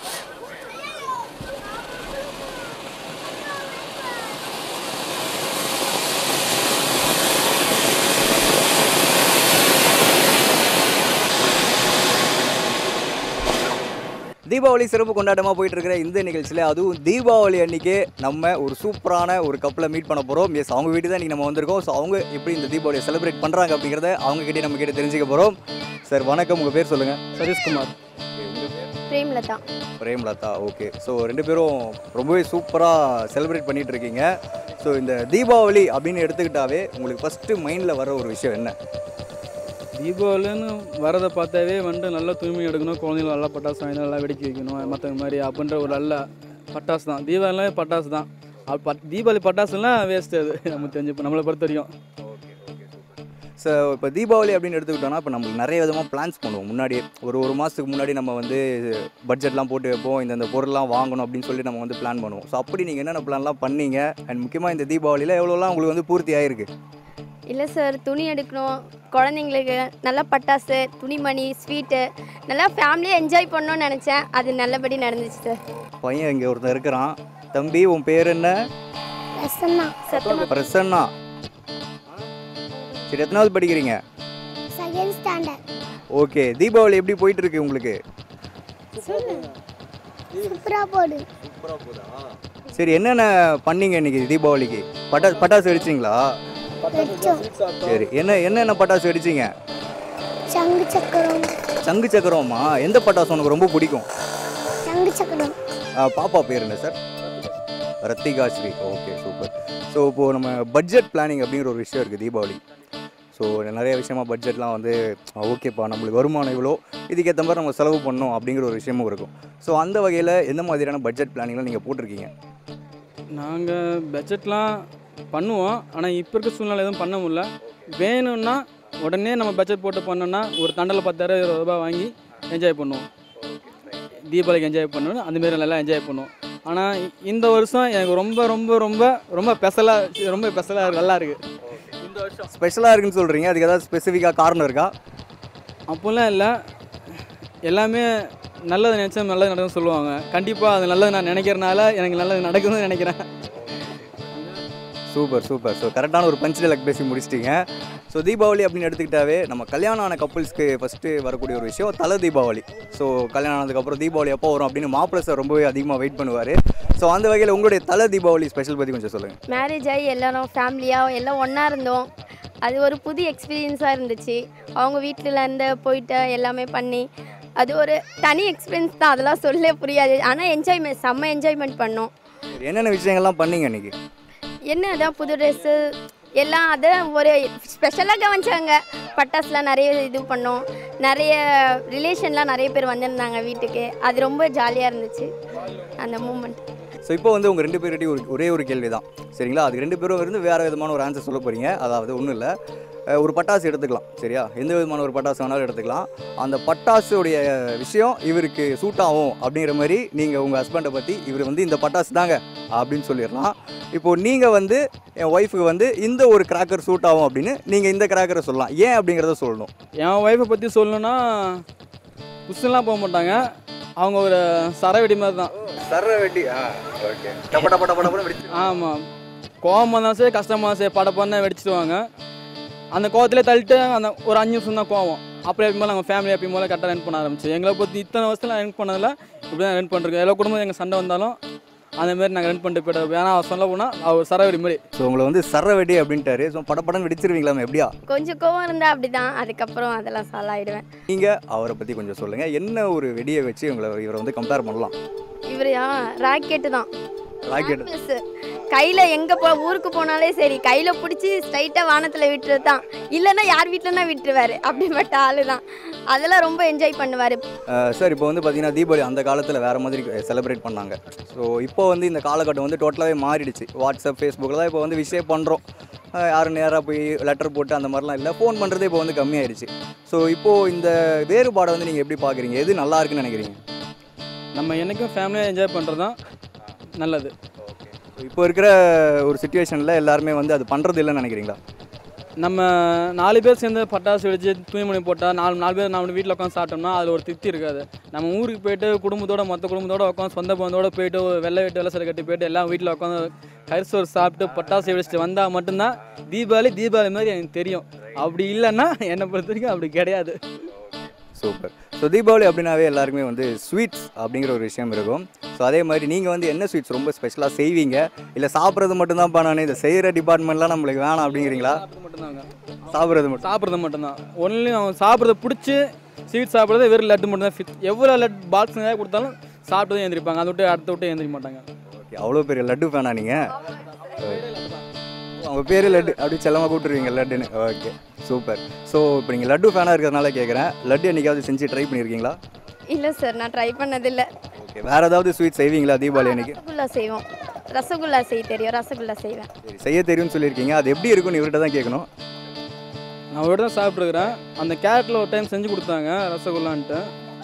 தீபாவளி சிறப்பு கொண்டாட்டமாக போயிட்டு இருக்கிற இந்த நிகழ்ச்சியில் அதுவும் தீபாவளி அன்னைக்கு நம்ம ஒரு சூப்பரான ஒரு கப்பலை மீட் பண்ண போகிறோம் எஸ் அவங்க வீட்டு தான் இன்றைக்கி நம்ம வந்திருக்கோம் ஸோ அவங்க எப்படி இந்த தீபாவளியை செலிப்ரேட் பண்ணுறாங்க அப்படிங்கிறத அவங்க கிட்டே நம்ம கிட்ட தெரிஞ்சுக்க போகிறோம் சார் வணக்கம் உங்கள் பேர் சொல்லுங்கள் சதீஷ்குமார்
பிரேம்லதா
பிரேம்லதா ஓகே ஸோ ரெண்டு பேரும் ரொம்பவே சூப்பராக செலிப்ரேட் பண்ணிட்டு இருக்கீங்க ஸோ இந்த தீபாவளி அப்படின்னு எடுத்துக்கிட்டாவே உங்களுக்கு ஃபஸ்ட்டு மைண்டில் வர ஒரு விஷயம் என்ன
தீபாவளின்னு வரதை பார்த்தாவே வந்துட்டு நல்லா தூய்மை எடுக்கணும் குழந்தைங்க நல்லா பட்டாசு வாங்கி நல்லா வெடிக்க வைக்கணும் மற்ற மாதிரி அப்படின்ற ஒரு நல்ல பட்டாசு தான் தீபாவளிலாம் பட்டாசு தான் அது பட் தீபாவளி பட்டாசுலாம் வேஸ்ட் அது நம்ம தெரிஞ்சு இப்போ நம்மளை பொறுத்த வரைக்கும்
ஸோ இப்போ தீபாவளி அப்படின்னு எடுத்துக்கிட்டோம்னா இப்போ நம்மளுக்கு நிறைய விதமாக பிளான்ஸ் பண்ணுவோம் முன்னாடியே ஒரு ஒரு மாதத்துக்கு முன்னாடி நம்ம வந்து பட்ஜெட்லாம் போட்டு வைப்போம் இந்த இந்த பொருள்லாம் வாங்கணும் அப்படின்னு சொல்லி நம்ம வந்து பிளான் பண்ணுவோம் ஸோ அப்படி நீங்கள் என்னென்ன பிளான்லாம் பண்ணீங்க அண்ட் முக்கியமாக இந்த தீபாவளியில் எவ்வளோலாம் உங்களுக்கு வந்து பூர்த்தி ஆயிருக்கு
இல்லை சார் துணி எடுக்கணும் குழந்தைங்களுக்கு நல்லா பட்டாசு துணிமணி ஸ்வீட்டு நல்லா ஃபேமிலியாக என்ஜாய் பண்ணணும்னு நினச்சேன் அது நல்லபடி நடந்துச்சு சார்
பையன் இங்கே ஒருத்தன் இருக்கிறான் தம்பி உன் பேர் என்ன
பிரசன்னா சத்தமா
பிரசன்னா சரி எத்தனாவது படிக்கிறீங்க
செகண்ட் ஸ்டாண்டர்ட்
ஓகே தீபாவளி எப்படி போயிட்டு இருக்கு உங்களுக்கு
சூப்பராக போடு
சரி என்னென்ன பண்ணீங்க இன்னைக்கு தீபாவளிக்கு பட்டா பட்டாசு வெடிச்சிங்களா சரி என்ன என்னென்ன பட்டாசு வெடிச்சிங்க
சங்கு சக்கரம்
சங்கு சக்கரமா எந்த பட்டாசு உனக்கு ரொம்ப பிடிக்கும்
சங்கு சக்கரம்
ஆ, பாப்பா பேர் என்ன சார் Rathika Shri okay super so இப்போது நம்ம பட்ஜெட் பிளானிங் அப்படிங்கிற ஒரு விஷயம் இருக்குது தீபாவளி ஸோ நிறைய விஷயமா பட்ஜெட்லாம் வந்து ஓகேப்பா நம்மளுக்கு வருமானம் இவ்வளோ இதுக்கேற்ற மாதிரி நம்ம செலவு பண்ணணும் அப்படிங்கிற ஒரு விஷயமும் இருக்கும் ஸோ அந்த வகையில் எந்த மாதிரியான பட்ஜெட் பிளானிங்லாம் நீங்கள் போட்டிருக்கீங்க
நாங்கள் பட்ஜெட்லாம் பண்ணுவோம் ஆனால் இப்போ இருக்க சூழ்நிலை எதுவும் பண்ண முடியல வேணும்னா உடனே நம்ம பட்ஜெட் போட்டு பண்ணோம்னா ஒரு தண்டலை பத்தாயிரம் இருபது ரூபாய் வாங்கி என்ஜாய் பண்ணுவோம் தீபாவளிக்கு என்ஜாய் பண்ணணும் அந்தமாரி நல்லா என்ஜாய் பண்ணுவோம் ஆனால் இந்த வருஷம் எனக்கு ரொம்ப ரொம்ப ரொம்ப ரொம்ப ஸ்பெஷலாக ரொம்ப ஸ்பெஷலாக நல்லா இருக்குது இந்த வருஷம்
ஸ்பெஷலாக இருக்குன்னு சொல்கிறீங்க அதுக்கு ஏதாவது ஸ்பெசிஃபிக்காக காரணம் இருக்கா
அப்போல்லாம் இல்லை எல்லாமே நல்லது நினச்சா நல்லது நடக்கும்னு சொல்லுவாங்க கண்டிப்பாக அது நல்லது நான் நினைக்கிறனால எனக்கு நல்லது நடக்குதுன்னு நினைக்கிறேன்
சூப்பர் சூப்பர் ஸோ கரெக்டான ஒரு பஞ்ச் டைலாக் பேசி முடிச்சிட்டிங்க ஸோ தீபாவளி அப்படின்னு எடுத்துக்கிட்டாவே நம்ம கல்யாணம் ஆன கப்புள்ஸ்க்கு ஃபஸ்ட்டு வரக்கூடிய ஒரு விஷயம் தலை தீபாவளி ஸோ கல்யாணம் ஆனதுக்கப்புறம் தீபாவளி எப்போ வரும் அப்படின்னு மாப்பிள்ளை சார் ரொம்பவே அதிகமாக வெயிட் பண்ணுவார் ஸோ அந்த வகையில் உங்களுடைய தலை தீபாவளி ஸ்பெஷல் பற்றி கொஞ்சம் சொல்லுங்கள்
மேரேஜ் ஆகி எல்லாரும் ஃபேமிலியாக எல்லாம் ஒன்றா இருந்தோம் அது ஒரு புது எக்ஸ்பீரியன்ஸாக இருந்துச்சு அவங்க வீட்டில் இருந்து போயிட்டு எல்லாமே பண்ணி அது ஒரு தனி எக்ஸ்பீரியன்ஸ் தான் அதெல்லாம் சொல்ல புரியாது ஆனால் என்ஜாய்மெண்ட் செம்ம என்ஜாய்மெண்ட் பண்ணோம்
சரி, என்னென்ன விஷயங்கள்லாம் பண்ணீங்க இன்னைக்கு
என்ன அதான் புது ட்ரெஸ்ஸு எல்லாம் அதை ஒரு ஸ்பெஷலாக கவனிச்சாங்க பட்டாசுலாம் நிறைய இது பண்ணோம் நிறைய ரிலேஷன்லாம் நிறைய பேர் வந்திருந்தாங்க வீட்டுக்கு அது ரொம்ப ஜாலியாக இருந்துச்சு அந்த மூமெண்ட்
ஸோ இப்போ வந்து உங்கள் ரெண்டு பேர்கிட்டையும் ஒரு ஒரே ஒரு கேள்வி தான் சரிங்களா அதுக்கு ரெண்டு பேரும் இருந்து வேறு விதமான ஒரு ஆன்சர் சொல்ல போகிறீங்க அதாவது ஒன்றும் இல்லை அஹ் ஒரு பட்டாசு எடுத்துக்கலாம் சரியா எந்த விதமான ஒரு பட்டாசு வேணாலும் எடுத்துக்கலாம் அந்த பட்டாசுடைய விஷயம் இவருக்கு சூட் ஆகும் அப்படிங்கிற மாதிரி நீங்கள் உங்கள் ஹஸ்பண்டை பற்றி இவர் வந்து இந்த பட்டாசு தாங்க அப்படின்னு சொல்லிடலாம் இப்போது நீங்கள் வந்து என் ஒய்ஃபுக்கு வந்து இந்த ஒரு கிராக்கர் சூட் ஆகும் அப்படின்னு நீங்கள் இந்த கிராக்கரை சொல்லலாம் ஏன் அப்படிங்கிறத சொல்லணும்
என் ஒய்ஃபை பற்றி சொல்லணும்னா புஷ்ஷெல்லாம் போக மாட்டாங்க அவங்க ஒரு சரவெடி மாதிரி தான்
சரவெடி ஓகே டப்ப டப்ப டப்ப டப்பன்னு வெடிச்சு
ஆமாம் கோவமாக இருந்தாலும் சரி கஷ்டமாக சரி படப்பண்ண வெடிச்சிடுவாங்க அந்த கோவத்திலே தள்ளிட்டு அந்த ஒரு அஞ்சு நிமிஷம் தான் கோவம் அப்புறம் எப்பயும் போல நாங்கள் ஃபேமிலி எப்பயும் போல கரெக்டாக ரன் பண்ண ஆரம்பிச்சு எங்களை பற்றி இத்தனை வருஷத்தில் ரன் பண்ணதில் இப்படி தான் ரன் பண்ணிருக்கோம் எல்லா குடும்பம் எங்கள் சண்டை வந்தாலும் அந்த மாதிரி நாங்கள் ரன் பண்ணிட்டு போயிட்டோம் ஏன்னா அவர் சொல்ல போனால் அவர் சரவெடி மாதிரி
ஸோ உங்களை வந்து சரவெடி அப்படின்ட்டாரு ஸோ படப்படம் வெடிச்சிருவீங்களாமே எப்படியா
கொஞ்சம் கோவம் இருந்தால் அப்படி தான் அதுக்கப்புறம் அதெல்லாம் சால்வ் ஆகிடுவேன்
நீங்கள் அவரை பற்றி கொஞ்சம் சொல்லுங்கள் என்ன ஒரு வெடியை வச்சு உங்களை இவரை வந்து கம்பேர் பண்ணலாம்
இவர் ராக்கெட்டு தான்
ராக்கெட்
மிஸ் கையில் எங்கே போ ஊருக்கு போனாலே சரி கையில் பிடிச்சி ஸ்ட்ரைட்டாக வானத்தில் விட்டுறது தான் இல்லைன்னா யார் வீட்டிலனா விட்டுருவாரு அப்படிப்பட்ட ஆளு தான் அதெல்லாம் ரொம்ப என்ஜாய் பண்ணுவார்
சார் இப்போ வந்து பார்த்தீங்கன்னா தீபாவளி அந்த காலத்தில் வேறு மாதிரி செலிப்ரேட் பண்ணாங்க ஸோ இப்போ வந்து இந்த காலகட்டம் வந்து டோட்டலாகவே மாறிடுச்சு வாட்ஸ்அப் ஃபேஸ்புக்கில் தான் இப்போ வந்து விஷயம் பண்ணுறோம் யாரும் நேராக போய் லெட்டர் போட்டு அந்த மாதிரிலாம் இல்லை ஃபோன் பண்ணுறதே இப்போ வந்து கம்மியாயிருச்சு ஸோ இப்போது இந்த வேறுபாடை வந்து நீங்கள் எப்படி பார்க்குறீங்க எது நல்லா இருக்குன்னு நினைக்கிறீங்க
நம்ம என்றைக்கும் ஃபேமிலியாக என்ஜாய் பண்ணுறது தான் நல்லது
இப்போ இருக்கிற ஒரு சுச்சுவேஷனில் எல்லாருமே வந்து அது பண்ணுறது இல்லைன்னு நினைக்கிறீங்களா
நம்ம நாலு பேர் சேர்ந்து பட்டாசு வெடிச்சு தூய்மணி போட்டால் நாலு நாலு பேர் நம்ம வீட்டில் உட்காந்து சாப்பிட்டோம்னா அதில் ஒரு திருப்தி இருக்காது நம்ம ஊருக்கு போயிட்டு குடும்பத்தோட மொத்த குடும்பத்தோட உட்காந்து சொந்த பந்தோட போயிட்டு வெள்ளை வெட்டு வெள்ளை சட்டை கட்டி போயிட்டு எல்லாம் வீட்டில் உட்காந்து கரிசோறு சாப்பிட்டு பட்டாசு வெடிச்சிட்டு வந்தால் மட்டும்தான் தீபாவளி தீபாவளி மாதிரி எனக்கு தெரியும் அப்படி இல்லைன்னா என்னை பொறுத்த வரைக்கும் அப்படி கிடையாது
சூப்பர் ஸோ தீபாவளி அப்படின்னாவே எல்லாருக்குமே வந்து ஸ்வீட்ஸ் அப்படிங்கிற ஒரு விஷயம் இருக்கும் ஸோ அதே மாதிரி நீங்கள் வந்து என்ன ஸ்வீட்ஸ் ரொம்ப ஸ்பெஷலாக செய்வீங்க இல்லை சாப்பிட்றது மட்டும்தான் பண்ணணும் இதை செய்கிற டிபார்ட்மெண்ட்லாம் நம்மளுக்கு வேணாம் அப்படிங்கிறீங்களா
மட்டும்தாங்க
சாப்பிட்றது மட்டும்
சாப்பிட்றது மட்டும்தான் ஒன்லி அவன் சாப்பிட்றத பிடிச்சி ஸ்வீட் சாப்பிட்றது வெறும் லட்டு மட்டும் தான் ஃபிட் எவ்வளோ லட்டு பாக்ஸ் நிறையா கொடுத்தாலும் சாப்பிட்டு எழுந்திரிப்பாங்க அதை விட்டு அடுத்த விட்டு எழுந்திரிக்க மாட்டாங்க
ஓகே அவ்வளோ பெரிய லட்டு ஃபேனா நீங்கள் அவங்க பேர் லட்டு அப்படி செல்லமாக கூப்பிட்டுருவீங்க லட்டுன்னு ஓகே சூப்பர் ஸோ இப்போ நீங்கள் லட்டு ஃபேனாக இருக்கிறதுனால கேட்குறேன் லட்டு என்னைக்காவது செஞ்சு ட்ரை பண்ணியிருக்கீங்களா
இல்லை சார் நான் ட்ரை பண்ணதில்லை
ஓகே வேறு ஏதாவது ஸ்வீட் செய்வீங்களா தீபாவளி அன்னைக்கு
ரசகுல்லா செய்வோம் ரசகுல்லா செய்ய தெரியும் ரசகுல்லா செய்வேன்
சரி செய்ய தெரியும்னு சொல்லியிருக்கீங்க அது எப்படி இருக்குன்னு இவர்கிட்ட தான் கேட்கணும்
நான் ஒரு தான் சாப்பிட்ருக்குறேன் அந்த கேரட்டில் ஒரு டைம் செஞ்சு கொடுத்தாங்க ரசகுல்லான்ட்டு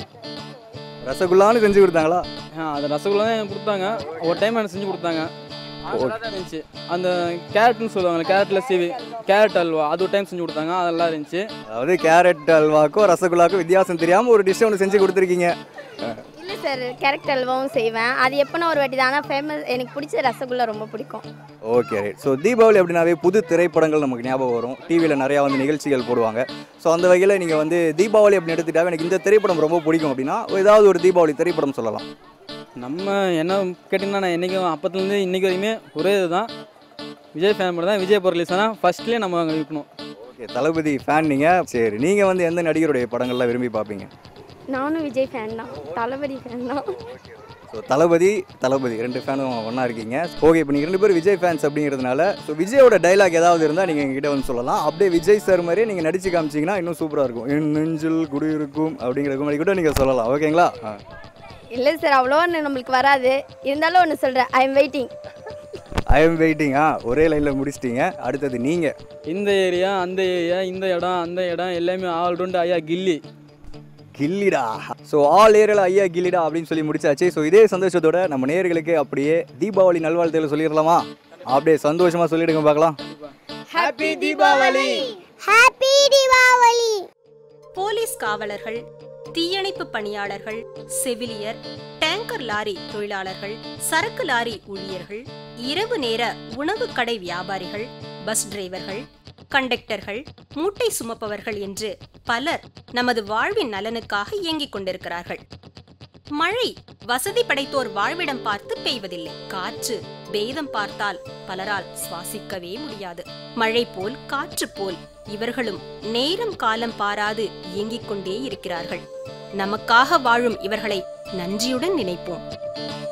ரசகுல்லான்னு செஞ்சு கொடுத்தாங்களா
ஆ அது ரசகுல்லா தான் எனக்கு கொடுத்தாங்க ஒரு டைம் எனக்கு செஞ்சு கொடுத்தாங்க அது நல்லா தான் இருந்துச்சு அந்த கேரட்னு சொல்லுவாங்கல்ல கேரட்டில் சீவி கேரட் அல்வா அது ஒரு டைம் செஞ்சு கொடுத்தாங்க அது நல்லா இருந்துச்சு
அதாவது கேரட் அல்வாக்கும் ரசகுல்லாக்கும் வித்தியாசம் தெரியாமல் ஒரு டிஷ் ஒன்று செஞ்சு கொடுத்துருக்கீங்க
இல்லை சார் கேரட் அல்வாவும் செய்வேன் அது எப்போனா ஒரு வாட்டி தான் ஆனால் ஃபேமஸ் எனக்கு பிடிச்ச ரசகுல்லா ரொம்ப பிடிக்கும்
ஓகே ரைட் ஸோ தீபாவளி அப்படின்னாவே புது திரைப்படங்கள் நமக்கு ஞாபகம் வரும் டிவியில் நிறையா வந்து நிகழ்ச்சிகள் போடுவாங்க ஸோ அந்த வகையில் நீங்கள் வந்து தீபாவளி அப்படின்னு எடுத்துட்டாவே எனக்கு இந்த திரைப்படம் ரொம்ப பிடிக்கும் அப்படின்னா ஏதாவது ஒரு தீபாவளி திரைப்படம் சொல்லலாம்
நம்ம என்ன கேட்டிங்கன்னா நான் என்றைக்கும் அப்பத்துலேருந்து இன்றைக்கி வரைக்குமே ஒரே இதுதான் விஜய் ஃபேன் மட்டும் தான் விஜய் இப்போ ரிலீஸ் ஆனால் ஃபஸ்ட்லேயே நம்ம அங்கே இருக்கணும்
ஓகே தளபதி ஃபேன் நீங்கள் சரி நீங்கள் வந்து எந்த நடிகருடைய படங்கள்லாம் விரும்பி பார்ப்பீங்க
நானும் விஜய் ஃபேன் தான் தளபதி ஃபேன் தான்
ஸோ தளபதி தளபதி ரெண்டு ஃபேனும் ஒன்றா இருக்கீங்க ஓகே இப்போ நீங்கள் ரெண்டு பேரும் விஜய் ஃபேன்ஸ் அப்படிங்கிறதுனால ஸோ விஜயோட டைலாக் ஏதாவது இருந்தால் நீங்கள் எங்ககிட்ட வந்து சொல்லலாம் அப்படியே விஜய் சார் மாதிரியே நீங்கள் நடிச்சு காமிச்சிங்கன்னா இன்னும் சூப்பராக இருக்கும் என் நெஞ்சில் குடி இருக்கும் அப்படிங்கிற மாதிரி கூட நீங்கள் சொல்லலாம் ஓகேங்களா ஆ
இல்லை சார் அவ்வளோவா நம்மளுக்கு வராது இருந்தாலும் ஒன்று சொல்கிறேன் I am waiting
I am waiting ஆ ஒரே லைனில் முடிச்சிட்டீங்க அடுத்தது நீங்கள்
இந்த ஏரியா அந்த ஏரியா இந்த இடம் அந்த இடம் எல்லாமே ஆல்ரவுண்டு ஐயா கில்லி
கில்லிடா ஸோ ஆல் ஏரியாவில் ஐயா கில்லிடா அப்படின்னு சொல்லி முடிச்சாச்சு ஸோ இதே சந்தோஷத்தோட நம்ம நேயர்களுக்கு அப்படியே தீபாவளி நல்வாழ்த்துக்களை சொல்லிடலாமா அப்படியே சந்தோஷமாக சொல்லிடுங்க பார்க்கலாம்
happy Deepavali
happy Deepavali police காவலர்கள் தீயணைப்பு பணியாளர்கள் செவிலியர் டேங்கர் லாரி தொழிலாளர்கள் சரக்கு லாரி ஊழியர்கள் இரவு நேர உணவு கடை வியாபாரிகள் பஸ் டிரைவர்கள் கண்டக்டர்கள் மூட்டை சுமப்பவர்கள் என்று பலர் நமது வாழ்வின் நலனுக்காக இயங்கிக் கொண்டிருக்கிறார்கள் மழை வசதி படைத்தோர் வாழ்விடம் பார்த்து பெய்வதில்லை காற்று பேதம் பார்த்தால் பலரால் சுவாசிக்கவே முடியாது மழை போல் காற்று போல் இவர்களும் நேரம் காலம் பாராது இயங்கிக் கொண்டே இருக்கிறார்கள் நமக்காக வாழும் இவர்களை நன்றியுடன் நினைப்போம்